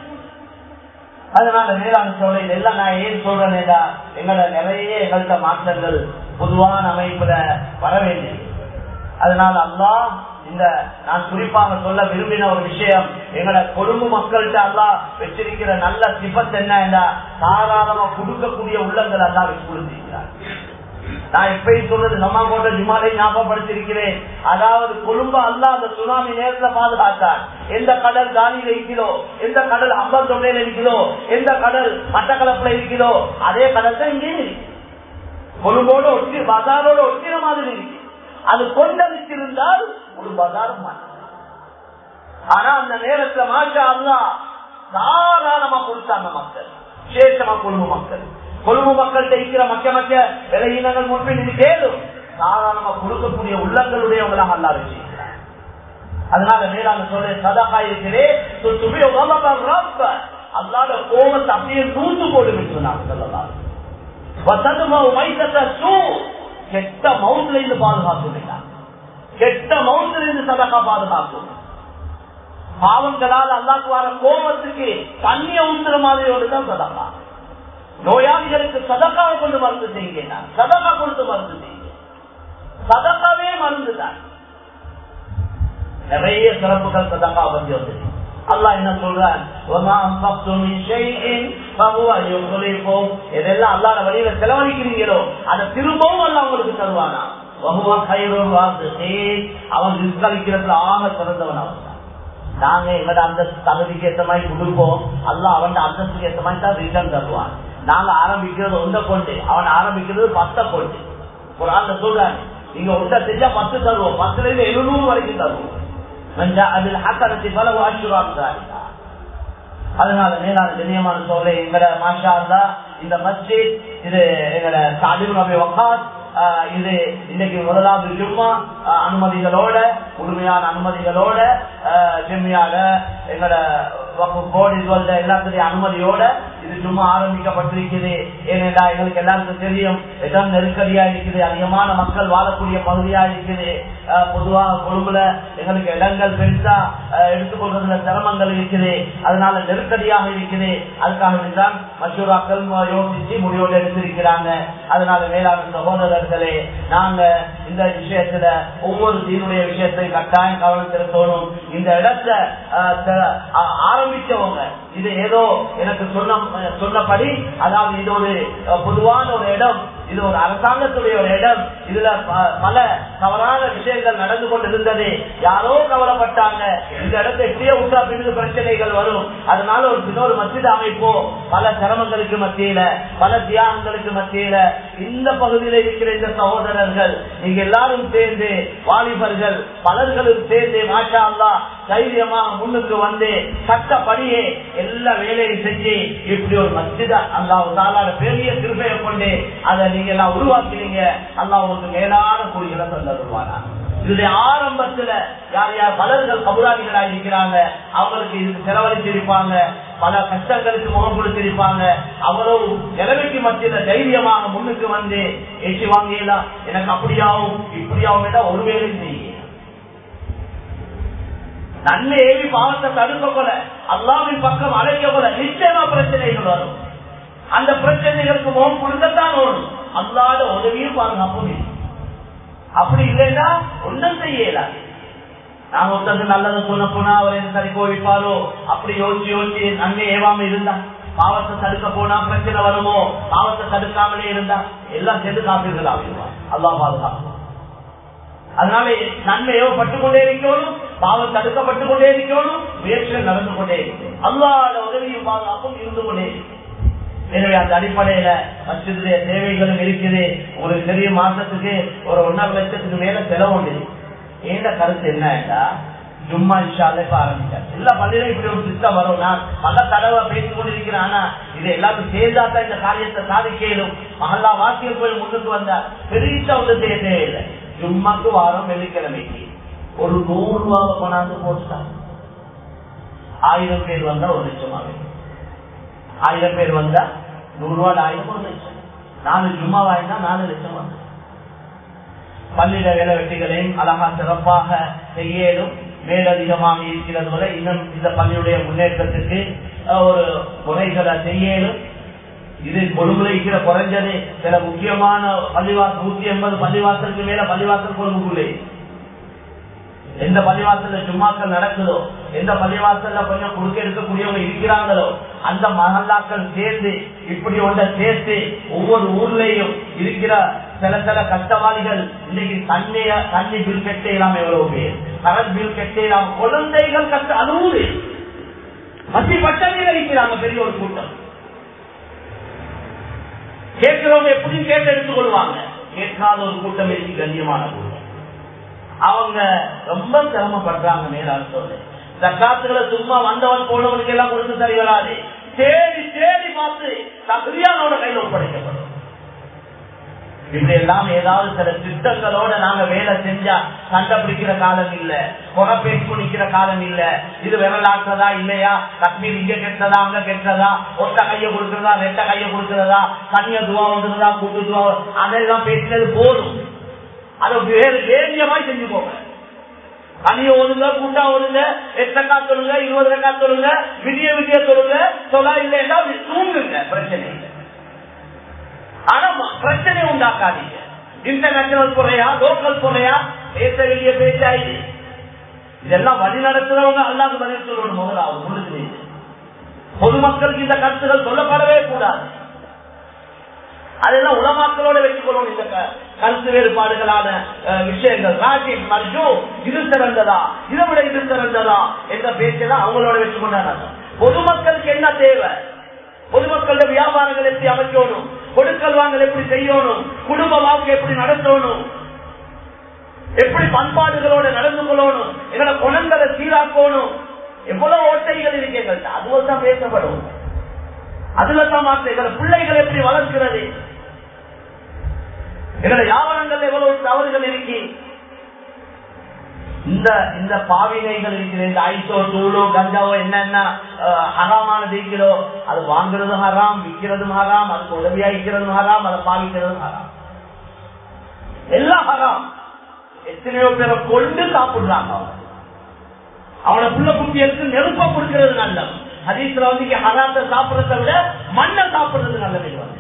A: அதனால மேலான சொல்ல இதெல்லாம் நான் ஏன் சொல்றேன்டா எங்களை நிறைய எங்கள்கிட்ட மாற்றங்கள் பொதுவான அமைப்புல வர வேண்டியது அதனால அல்லா இந்த நான் குறிப்பாக சொல்ல விரும்பின ஒரு விஷயம் எங்களை கொழும்பு மக்கள்கிட்ட அல்லா வச்சிருக்கிற நல்ல சிபத் என்ன தாராளமா கொடுக்கக்கூடிய உள்ளங்கள் அல்லா வச்சு கொடுத்திருக்கிறார் நான் எப்பயும் சொல்றது நம்ம போன்ற ஜுமாலை ஞாபகப்படுத்திருக்கிறேன் அதாவது கொழும்பு அல்ல அந்த சுனாமி நேரத்துல பாதுகாத்தார் எந்த கடல் காலியில் இருக்கிறோ எந்த கடல் அம்பர் தொண்டையில இருக்கிறோ எந்த கடல் மட்டக்களப்புல இருக்கிறோ அதே கடல் தான் இங்கே இருக்கு கொழும்போடு ஒட்டி பஜாரோட ஒட்டின மாதிரி இருக்கு அது கொண்டளித்திருந்தால் ஒரு பஜாரும் ஆனா அந்த நேரத்துல மாஷா அல்லா தாராளமா கொடுத்தாங்க மக்கள் விசேஷமா கொழும்பு மக்கள் கொழும்பு மக்கள்கிட்ட இருக்கிற மக்க மக்க விலையினங்கள் முன்பின் இது கேளும் தாராளமா கொடுக்கக்கூடிய உள்ளங்களுடையவங்களாக அல்லா வச்சிருக்கிறார் அதனால மேலான சொல்ல சதகா இருக்கிறே அல்லாத கோபத்தை அப்படியே தூத்து போட்டு சொன்னாங்க சொல்லலாம் கெட்ட மவுத்துல இருந்து பாதுகாப்பு கெட்ட மவுத்துல இருந்து சதகா பாதுகாக்கும் பாவங்களால் அல்லாக்கு வர கோபத்துக்கு தண்ணிய ஊத்துற மாதிரி ஒன்றுதான் சதகா நோயாளிகளுக்கு சதக்காவை கொண்டு மருந்து செய்யுங்க சதக்கா கொண்டு மருந்து செய்யுங்க சதக்காவே மருந்து தான் நிறைய சிறப்புகள் சதக்கா பத்தி வந்து அல்லா என்ன சொல்றான் எதெல்லாம் அல்லாத வழியில செலவழிக்கிறீங்களோ அதை திரும்பவும் அல்ல உங்களுக்கு தருவானா அவன் நிர்கலிக்கிறதுல ஆக சிறந்தவன் அவன் நாங்க எங்கட அந்த தகுதிக்கு ஏற்ற மாதிரி கொடுப்போம் அல்ல அவன் அந்தஸ்துக்கு ஏற்ற மாதிரி தான் ரிட்டர்ன் தருவான் நாங்க ஆரம்பிக்கிறது ஒன்றை கொண்டு அவன் ஆரம்பிக்கிறது பத்தை கொண்டு ஒரு ஆள் சொல்றாங்க நீங்க ஒன்றை செஞ்சா பத்து தருவோம் பத்துல இருந்து எழுநூறு வரைக்கும் தருவோம் அதில் ஹக்கரத்தை பல வாசிவாங்க அதனால மேலான கண்ணியமான சொல்ல எங்கட மாஷா அல்லா இந்த மஸ்ஜித் இது எங்கட சாலிபு நபி வக்காத் ஆஹ், இது இன்னைக்கு முதலாவது ஜும்மா ஆஹ், அனுமதிகளோட முழுமையான அனுமதிகளோட ஆஹ், ஜெம்மியால எங்களோட போர்டு இதுவல்ல எல்லாத்துடைய அனுமதியோட இது சும்மா ஆரம்பிக்கப்பட்டிருக்குது ஏனென்றா எங்களுக்கு எல்லாருக்கும் தெரியும் இடம் நெருக்கடியா இருக்குது அதிகமான மக்கள் வாழக்கூடிய பகுதியா இருக்குது ஆஹ், பொதுவாக கொழும்புல எங்களுக்கு இடங்கள் பெருசா ஆஹ், எடுத்துக்கொள்றதுல சிரமங்கள் இருக்குது அதனால நெருக்கடியாக இருக்குது அதுக்காக தான் மசூராக்கள் யோசிச்சு முடிவோடு எடுத்திருக்கிறாங்க அதனால வேளாண் சகோதரர்களே நாங்க இந்த விஷயத்துல ஒவ்வொரு தீனுடைய விஷயத்தையும் கட்டாயம் கவனம் செலுத்தணும் இந்த இடத்தை ஆஹ், த- ஆ- ஆரம்பிச்சவங்க இது ஏதோ எனக்கு சொன்ன சொன்னபடி அதாவது இது ஒரு அஹ், பொதுவான ஒரு இடம் இது ஒரு அரசாங்கத்துடைய ஒரு இடம் இதுல ப- பல தவறான விஷயங்கள் நடந்து கொண்டிருந்தது யாரோ கவலைப்பட்டாங்க இந்த இடத்தை எப்படியோ விட்டா பிறகு பிரச்சனைகள் வரும் அதனால ஒரு இன்னொரு மசித அமைப்போ பல சிரமங்களுக்கு மத்தியில பல தியாகங்களுக்கு மத்தியில இந்த பகுதியில் இருக்கிற இந்த சகோதரர்கள் நீங்க எல்லாரும் சேர்ந்து வாலிபர்கள் பலர்களும் சேர்ந்து மாஷா அல்லா தைரியமாக முன்னுக்கு வந்து சட்டப்படியே எல்லா வேலையும் செஞ்சு இப்படி ஒரு மஸ்ஜித அல்லாஹ் தாலாட பெரிய கிருபையை கொண்டு அதை நீங்க எல்லாம் உருவாக்கினீங்க அல்லாஹ் உங்களுக்கு மேலான கூலிகளை தந்துருவானா இதுடைய ஆரம்பத்துல யார் யார் பலர்கள் கபுராதிகளா இருக்கிறாங்க அவங்களுக்கு இதுக்கு செலவழிச்சிருப்பாங்க பல கஷ்டங்களுக்கு முகம் கொடுத்திருப்பாங்க அவ்வளவு நிலைமைக்கு மத்தியில தைரியமாக முன்னுக்கு வந்து ஏசி வாங்கியலாம் எனக்கு அப்படியாவும் இப்படியாவும் ஒரு வேலை செய்ய நன்மை ஏவி பாவத்தை தடுக்க போல அல்லாவின் பக்கம் அழைக்க போல நிச்சயமா பிரச்சனைகள் வரும் அந்த பிரச்சனைகளுக்கு முகம் கொடுக்கத்தான் வரும் அல்லாத உதவியும் பாதுகாப்பும் இல்லை. அப்படி இல்லைன்னா ஒன்றும் செய்யலாம் நாங்க ஒருத்தருக்கு நல்லதை சொன்ன போனா அவர் என்ன சரி கோவிப்பாரோ அப்படி யோசிச்சு யோசிச்சு நன்மை ஏவாம இருந்தா பாவத்தை தடுக்க போனா பிரச்சனை வருமோ பாவத்தை தடுக்காமலே இருந்தா எல்லாம் சேர்ந்து காப்பீர்கள் ஆகிடுவான் அல்லாஹ் பாதுகாப்பு அதனால நன்மை ஏவப்பட்டுக் கொண்டே இருக்கணும் பாவம் தடுக்கப்பட்டுக் கொண்டே இருக்கணும் முயற்சிகள் நடந்து கொண்டே இருக்கும் அல்லாத உதவியும் பாதுகாப்பும் இருந்து கொண்டே இருக்கும் எனவே அந்த அடிப்படையில மற்றதுடைய தேவைகளும் இருக்குது ஒரு பெரிய மாசத்துக்கு ஒரு ஒன்னரை லட்சத்துக்கு மேல செலவு உண்டு ஏண்ட கருத்து என்னடா ஜும்மா இஷால இப்ப ஆரம்பிச்சார் எல்லா பள்ளியிலும் இப்படி ஒரு சிஸ்டம் வரும் நான் பல தடவை பேசிக் கொண்டிருக்கிறேன் ஆனா இது எல்லாரும் சேர்ந்தா தான் இந்த காரியத்தை சாதிக்க இயலும் மகல்லா வாக்கியம் போய் முன்னுக்கு வந்தா பெரிய ஒன்று செய்ய தேவையில்லை ஜும்மாக்கு வாரம் வெள்ளிக்கிழமைக்கு ஒரு நூறு ரூபாவை கொண்டாந்து போட்டா ஆயிரம் பேர் வந்தா ஒரு லட்சம் ஆகும் ஆயிரம் பேர் வந்தா நூறு ரூபாய் ஆயிரம் ஒரு லட்சம் நாலு ஜும்மா வாய்ந்தா நாலு லட்சம் வந்து பள்ளியில வேலை வெட்டிகளையும் அழகா சிறப்பாக செய்யலும் மேலதிகமாக இருக்கிறது போல இன்னும் இந்த பள்ளியுடைய முன்னேற்றத்துக்கு அஹ், ஒரு முறைகளை செய்யலும் இது கொழும்புல இருக்கிற குறைஞ்சது சில முக்கியமான பள்ளிவாசல் நூத்தி எண்பது பள்ளிவாசலுக்கு மேல பள்ளிவாசல் கொழும்புக்குள்ளே எந்த பள்ளிவாசல்ல ஜும்மாக்கள் நடக்குதோ எந்த பள்ளிவாசல்ல கொஞ்சம் குறுக்க இருக்கக்கூடியவங்க இருக்கிறாங்களோ அந்த மகல்லாக்கள் சேர்ந்து இப்படி ஒன்றை சேர்த்து ஒவ்வொரு ஊர்லயும் இருக்கிற சில சில கஷ்டவாதிகள் இன்னைக்கு தண்ணிய தண்ணி பில் கட்ட இல்லாம எவ்வளவு பேர் கரண்ட் பில் கட்ட இல்லாம குழந்தைகள் கஷ்ட அனுபவி மத்தி பட்டணியில் இருக்கிறாங்க பெரிய ஒரு கூட்டம் கேட்கிறவங்க எப்படியும் கேட்டு எடுத்துக் கொள்வாங்க கேட்காத ஒரு கூட்டம் இருக்கு கண்ணியமான கூட்டம் அவங்க ரொம்ப சிரமப்படுறாங்க மேலான சொல்லு தக்காத்துகளை சும்மா வந்தவன் போனவனுக்கு எல்லாம் கொடுத்து சரி வராது தேடி தேடி பார்த்து தகுதியானோட கையில் ஒப்படைக்கப்படும் இப்படி எல்லாம் ஏதாவது சில திட்டங்களோட நாங்க வேலை செஞ்சா சண்டை பிடிக்கிற காலம் இல்ல குறை பேசி குடிக்கிற காலம் இல்ல இது விரலாக்குறதா இல்லையா கஷ்மீர் இங்க கெட்டதா அங்க கெட்டதா ஒத்த கைய கொடுக்கறதா ரெட்ட கைய கொடுக்கறதா தனிய துவா வந்துருதா கூட்டு துவா அதெல்லாம் பேசினது போதும் அதை வேறு வேண்டியமாய் செஞ்சுக்கோங்க தனிய ஓடுங்க கூட்டா ஓடுங்க எட்டக்கா சொல்லுங்க இருபது ரக்கா சொல்லுங்க விதிய விதிய சொல்லுங்க சொல்ல இல்லைன்னா தூங்குங்க பிரச்சனை இல்லை ஆனா பிரச்சனை உண்டாக்காதீங்க இன்டர்நேஷனல் துறையா லோக்கல் துறையா பேச வேண்டிய பேச்சா இது இதெல்லாம் வழி நடத்துறவங்க அல்லாத பதில் சொல்லணும் முதலாவது முழுது பொதுமக்களுக்கு இந்த கருத்துகள் சொல்லப்படவே கூடாது அதெல்லாம் உலமாக்களோட வச்சுக்கொள்ளணும் இந்த க- கருத்து வேறுபாடுகளான அஹ், விஷயங்கள் ராஜேஷ் மர்ஜோ இது சிறந்ததா இதை விட இது சிறந்ததா என்ற பேச்செல்லாம் அவங்களோட வச்சுக்கொண்டாங்க பொதுமக்களுக்கு என்ன தேவை பொதுமக்களோட வியாபாரங்கள் எப்படி அமைக்கணும் கொடுக்கல் வாங்கல் எப்படி செய்யணும் குடும்ப வாழ்க்கை எப்படி நடத்தணும் எப்படி பண்பாடுகளோட நடந்து கொள்ளணும் எங்களோட குணங்களை சீராக்கணும் எவ்வளவு ஓட்டைகள் இருக்கீங்க அதுவும் தான் பேசப்படும் அதுல தான் மாற்ற எங்களோட பிள்ளைகள் எப்படி வளர்க்கிறது எங்களுடைய யாவனங்கள் எவ்வளவு தவறுகள் இருக்கு இந்த இந்த பாவினைகள் இருக்கிற இந்த ஐசோ தூளோ கஞ்சாவோ என்னென்ன ஹராமானது இருக்கிறோ அது வாங்குறதும் ஹராம் விற்கிறதும் ஹராம் அதுக்கு உதவியா இருக்கிறதும் ஹராம் அதை பாவிக்கிறதும் ஹராம் எல்லாம் ஹராம் எத்தனையோ பேரை கொண்டு சாப்பிடுறாங்க அவங்க அவனை புள்ள குட்டியருக்கு நெருப்ப கொடுக்கிறது நல்லது ஹதீஸ்ல வந்து ஹராத்தை சாப்பிடறதை விட மண்ணை சாப்பிடுறது நல்லது வந்து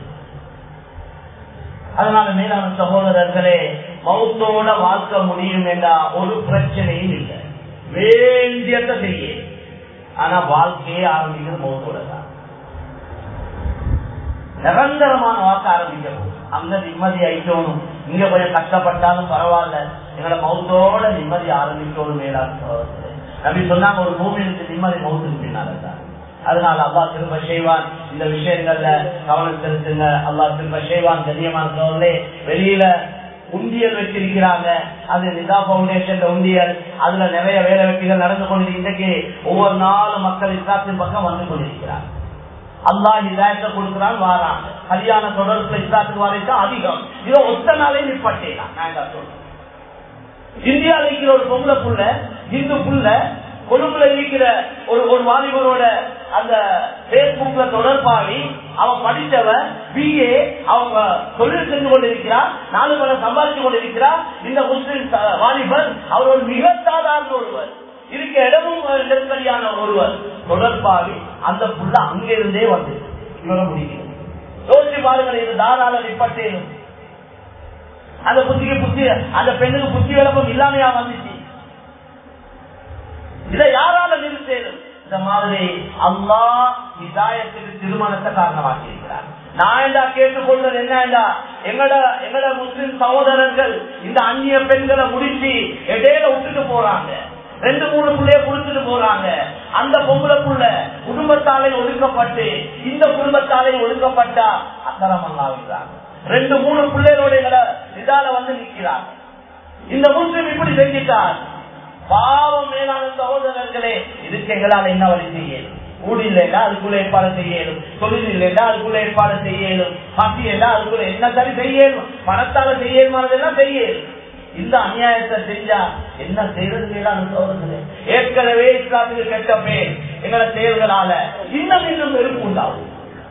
A: அதனால மேலான சகோதரர்களே மௌத்தோட வாழ்க்கை முடியும் என்ற ஒரு பிரச்சனையும் இல்லை வேண்டியத செய்ய ஆனா வாழ்க்கையே ஆரம்பிக்கிறது மௌத்தோட தான் நிரந்தரமான வாக்க ஆரம்பிக்கணும் அங்க நிம்மதி ஆயிக்கணும் இங்க கொஞ்சம் கஷ்டப்பட்டாலும் பரவாயில்ல எங்களை மௌத்தோட நிம்மதி ஆரம்பிக்கணும் மேலான சகோதரர்களே நம்பி சொன்னாங்க ஒரு பூமிக்கு நிம்மதி மௌத்துக்கு பின்னால்தான் அதனால அல்லா திரும்ப செய்வான் இந்த விஷயங்கள்ல கவனம் செலுத்துங்க அல்லா திரும்ப செய்வான் கண்ணியமானவர்களே வெளியில உண்டியல் வச்சிருக்கிறாங்க அது நிதா பவுண்டேஷன் உண்டியல் அதுல நிறைய வேலை வெட்டிகள் நடந்து கொண்டு இன்றைக்கு ஒவ்வொரு நாளும் மக்கள் இஸ்லாத்தின் பக்கம் வந்து கொண்டிருக்கிறாங்க அல்லா இதாயத்தை கொடுக்கிறான் வாரான் கல்யாண தொடர்புல இஸ்லாத்துக்கு வரைக்கும் அதிகம் இதோ ஒத்த நாளே நிப்பட்டேன் நான் என்ன சொல்றேன் இந்தியாவில் இருக்கிற ஒரு பொம்பளை புள்ள இந்து புள்ள கொழும்புல இருக்கிற ஒரு ஒரு வாலிபரோட அந்த பேஸ்புக்ல தொடர்பாளி அவன் படித்தவன் பிஏ அவங்க தொழில் செஞ்சு கொண்டிருக்கிறார் நாலு பணம் சம்பாதிச்சு கொண்டிருக்கிறார் இந்த முஸ்லிம் வாலிபர் அவர் ஒரு மிக சாதாரண ஒருவர் இருக்க இடமும் நெருக்கடியான ஒருவர் தொடர்பாளி அந்த புள்ள அங்கிருந்தே வந்து இவரை முடிக்கிறது யோசிச்சு பாருங்கள் இது தாராள நிப்பட்டேனும் அந்த புத்திக்கு புத்தி அந்த பெண்ணுக்கு புத்தி விளக்கம் இல்லாமையா வந்துச்சு இதை யாரால நிறுத்தேனும் இந்த மாதிரி அல்லா இதாயத்துக்கு திருமணத்தை காரணமாக்கி இருக்கிறார் நான் என்ன கேட்டுக்கொள்வது என்னடா எங்கட எங்கட முஸ்லிம் சகோதரர்கள் இந்த அந்நிய பெண்களை முடிச்சு இடையில விட்டுட்டு போறாங்க ரெண்டு மூணு பிள்ளைய குடுத்துட்டு போறாங்க அந்த பொம்பளை புள்ள குடும்பத்தாலே ஒதுக்கப்பட்டு இந்த குடும்பத்தாலே ஒதுக்கப்பட்டா அக்கரமல்லாவிடுறாங்க ரெண்டு மூணு பிள்ளைகளோட இதால வந்து நிக்கிறாங்க இந்த முஸ்லிம் இப்படி செஞ்சிட்டார் பாவம் மேலான சகோதரர்களே இதுக்கு எங்களால் என்ன வழி செய்யணும் ஊடி இல்லைன்னா அதுக்குள்ள ஏற்பாடு செய்யணும் தொழில் இல்லைன்னா அதுக்குள்ள ஏற்பாடு செய்யணும் பசி இல்லைன்னா அதுக்குள்ள என்ன சரி செய்யணும் பணத்தால செய்யணுமானதெல்லாம் செய்யணும் இந்த அநியாயத்தை செஞ்சா என்ன செய்யறது மேலான சோதனை ஏற்கனவே இஸ்லாத்துக்கு கெட்ட பேர் எங்களை செயல்களால இன்னும் இன்னும் வெறுப்பு உண்டாகும்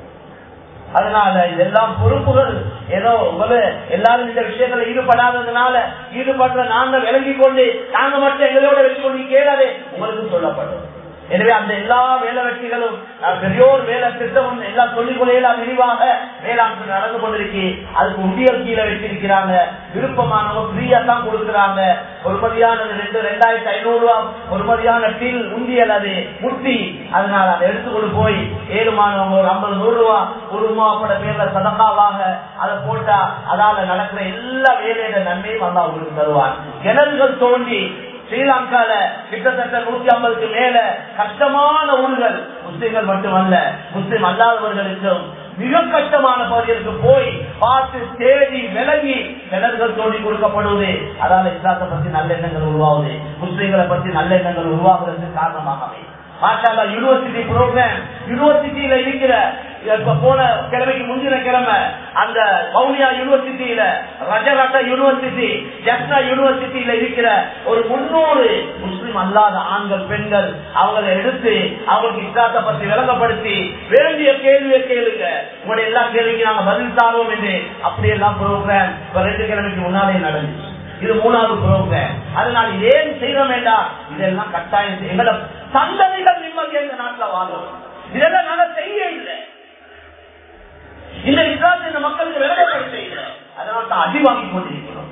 A: அதனால இதெல்லாம் பொறுப்புகள் ஏதோ உங்களை எல்லாரும் இந்த விஷயத்துல ஈடுபடாததுனால ஈடுபடுற நாங்க விலகி கொண்டு நாங்க மட்டும் எங்களோட வச்சு கொண்டு கேளாதே உங்களுக்கு சொல்லப்படும் எனவே அந்த எல்லா வேலை வெட்டிகளும் பெரியோர் வேலை திட்டம் எல்லாம் சொல்லிக் கொள்ளையெல்லாம் விரிவாக வேளாண் நடந்து கொண்டிருக்கு அதுக்கு உண்டியல் கீழே வச்சிருக்கிறாங்க விருப்பமானவங்க ஃப்ரீயா தான் கொடுக்குறாங்க ஒருமதியானது ரெண்டு ரெண்டாயிரத்தி ஐநூறு ரூபா ஒருமதியான டில் உண்டியல் அது முட்டி அதனால அதை எடுத்துக்கொண்டு போய் ஏழுமானவங்க ஒரு ஐம்பது நூறு ரூபா ஒரு ரூபாவோட பேர்ல சதக்காவாக அதை போட்டா அதால நடக்கிற எல்லா வேலையோட நன்மையும் அல்லா உங்களுக்கு தருவார் கிணறுகள் தோண்டி ஸ்ரீலங்கால கிட்டத்தட்ட நூத்தி ஐம்பதுக்கு மேல கஷ்டமான ஊர்கள் முஸ்லிம்கள் மட்டுமல்ல முஸ்லிம் அல்லாதவர்களுக்கும் மிக கஷ்டமான பகுதிகளுக்கு போய் பார்த்து தேடி விலகி கிணறுகள் தோண்டி கொடுக்கப்படுவது அதால இஸ்லாத்தை பத்தி நல்ல எண்ணங்கள் உருவாகுது முஸ்லிம்களை பத்தி நல்ல எண்ணங்கள் உருவாகுறதுக்கு காரணமாக அமையும் மாஷால்லா யூனிவர்சிட்டி ப்ரோக்ராம் யூனிவர்சிட்டியில இருக்கிற இப்ப போன கிழமைக்கு முந்தின கிழமை அந்த வவுனியா யூனிவர்சிட்டியில ரஜரட்ட யூனிவர்சிட்டி ஜஸ்னா யூனிவர்சிட்டியில இருக்கிற ஒரு முன்னூறு முஸ்லிம் அல்லாத ஆண்கள் பெண்கள் அவங்களை எடுத்து அவங்களுக்கு இஸ்லாத்தை பத்தி விளங்கப்படுத்தி வேண்டிய கேள்வியை கேளுங்க உங்களுடைய எல்லா கேள்விக்கும் நாங்க பதில் தாரோம் என்று அப்படியெல்லாம் ப்ரோக்ராம் இப்ப ரெண்டு கிழமைக்கு முன்னாலே நடந்துச்சு இது மூணாவது ப்ரோக்ராம் அதனால் ஏன் செய்ய வேண்டாம் இதெல்லாம் கட்டாயம் எங்களோட சந்ததிகள் நிம்மதி எங்க நாட்டில் வாழும் இதெல்லாம் நாங்க செய்ய இல்லை இந்த இஸ்லாத்தை இந்த மக்களுக்கு விளக்கப்படுத்த இல்லை அதனால தான் அடி வாங்கி கொண்டிருக்கிறோம்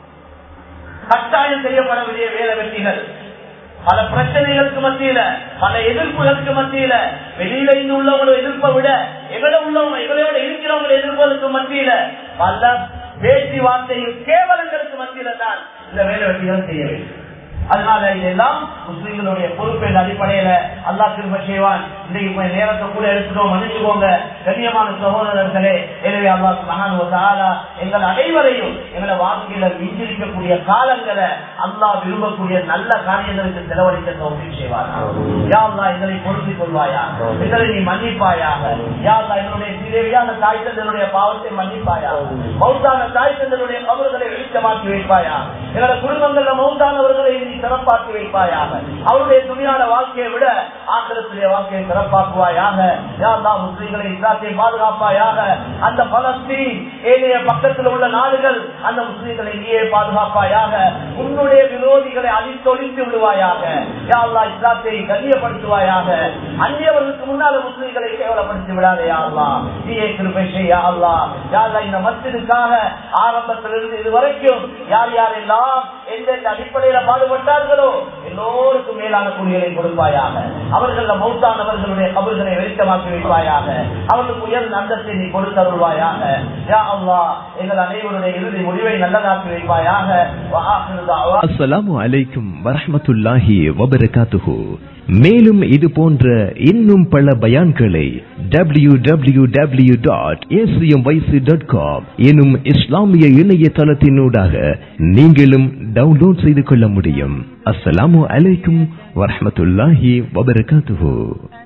A: கட்டாயம் செய்யப்பட வேண்டிய வேலை வெற்றிகள் பல பிரச்சனைகளுக்கு மத்தியில பல எதிர்ப்புகளுக்கு மத்தியில வெளியில இருந்து உள்ளவங்களை எதிர்ப்பை விட எங்களோட உள்ளவங்க எங்களோட இருக்கிறவங்களை எதிர்ப்பதற்கு மத்தியில பல பேச்சுவார்த்தைகள் கேவலங்களுக்கு மத்தியில தான் இந்த வேலை வெற்றிகள் செய்ய வேண்டும் அதனால இதெல்லாம் முஸ்லிம்களுடைய பொறுப்பின் அடிப்படையில அல்லா திரும்ப செய்வான் இன்றைக்கு கொஞ்சம் நேரத்தை கூட எடுத்துக்கோங்க மன்னிச்சுக்கோங்க கண்ணியமான சகோதரர்களே எனவே அல்லா மகான் எங்கள் அனைவரையும் எங்களை வாழ்க்கையில மிஞ்சிருக்கக்கூடிய காலங்களை அல்லா விரும்பக்கூடிய நல்ல காரியங்களுக்கு செலவழிக்க தோல்வி செய்வார் யா அல்லா எங்களை பொருத்திக் கொள்வாயா எங்களை நீ மன்னிப்பாயாக யா அல்லா எங்களுடைய சீதேவியான தாய் தந்தனுடைய பாவத்தை மன்னிப்பாயாக மௌத்தான தாய் தந்தனுடைய கபர்களை வெளிச்சமாக்கி வைப்பாயா எங்களோட குடும்பங்கள்ல மௌத்தானவர்களை நீ சிறப்பாக்கி வைப்பாயாக அவருடைய துணியான வாழ்க்கையை விட ஆக்கிரத்துடைய வாழ்க்கையை சிறப்பாக்குவாயாக யாழ்லா முஸ்லீம்களை இஸ்லாத்தை பாதுகாப்பாயாக அந்த பலஸ்தீன் ஏனைய பக்கத்தில் உள்ள நாடுகள் அந்த முஸ்லீம்களை நீயே பாதுகாப்பாயாக உன்னுடைய விரோதிகளை அழித்தொழித்து விடுவாயாக யாழ்லா இஸ்லாத்தை கண்ணியப்படுத்துவாயாக அந்நியவர்களுக்கு முன்னால முஸ்லீம்களை கேவலப்படுத்தி விடாதே யாழ்லா நீயே கிருபை செய்யா அல்லா யாழ்லா இந்த மஸ்ஜிதுக்காக ஆரம்பத்திலிருந்து இதுவரைக்கும் யார் யாரெல்லாம் எந்தெந்த அடிப்படையில பாடுபட்டார்களோ எல்லோருக்கும் மேலான கூலிகளை கொடுப்பாயாக அவர்கள் மௌத்தானவர்களுடைய கபல்களை வெளிச்சமாக்கி வைப்பாயாக அவர்களுக்கு உயர் அந்தத்தை நீ கொடுத்தருள்வாயாக யா அல்லா எங்கள் அனைவருடைய இறுதி முடிவை நல்லதாக்கி வைப்பாயாக
B: அஸ்ஸலாமு அலைக்கும் வரஹ்மத்துல்லாஹி வபரகாத்துஹு மேலும் இது போன்ற இன்னும் பல பயான்களை W W W dot dot com எனும் இஸ்லாமிய இணையதளத்தினூடாக நீங்களும் டவுன்லோட் செய்து கொள்ள முடியும் அஸ்ஸலாமு அலைக்கும் வரஹ்மத்துல்லாஹி வபரகாத்துஹு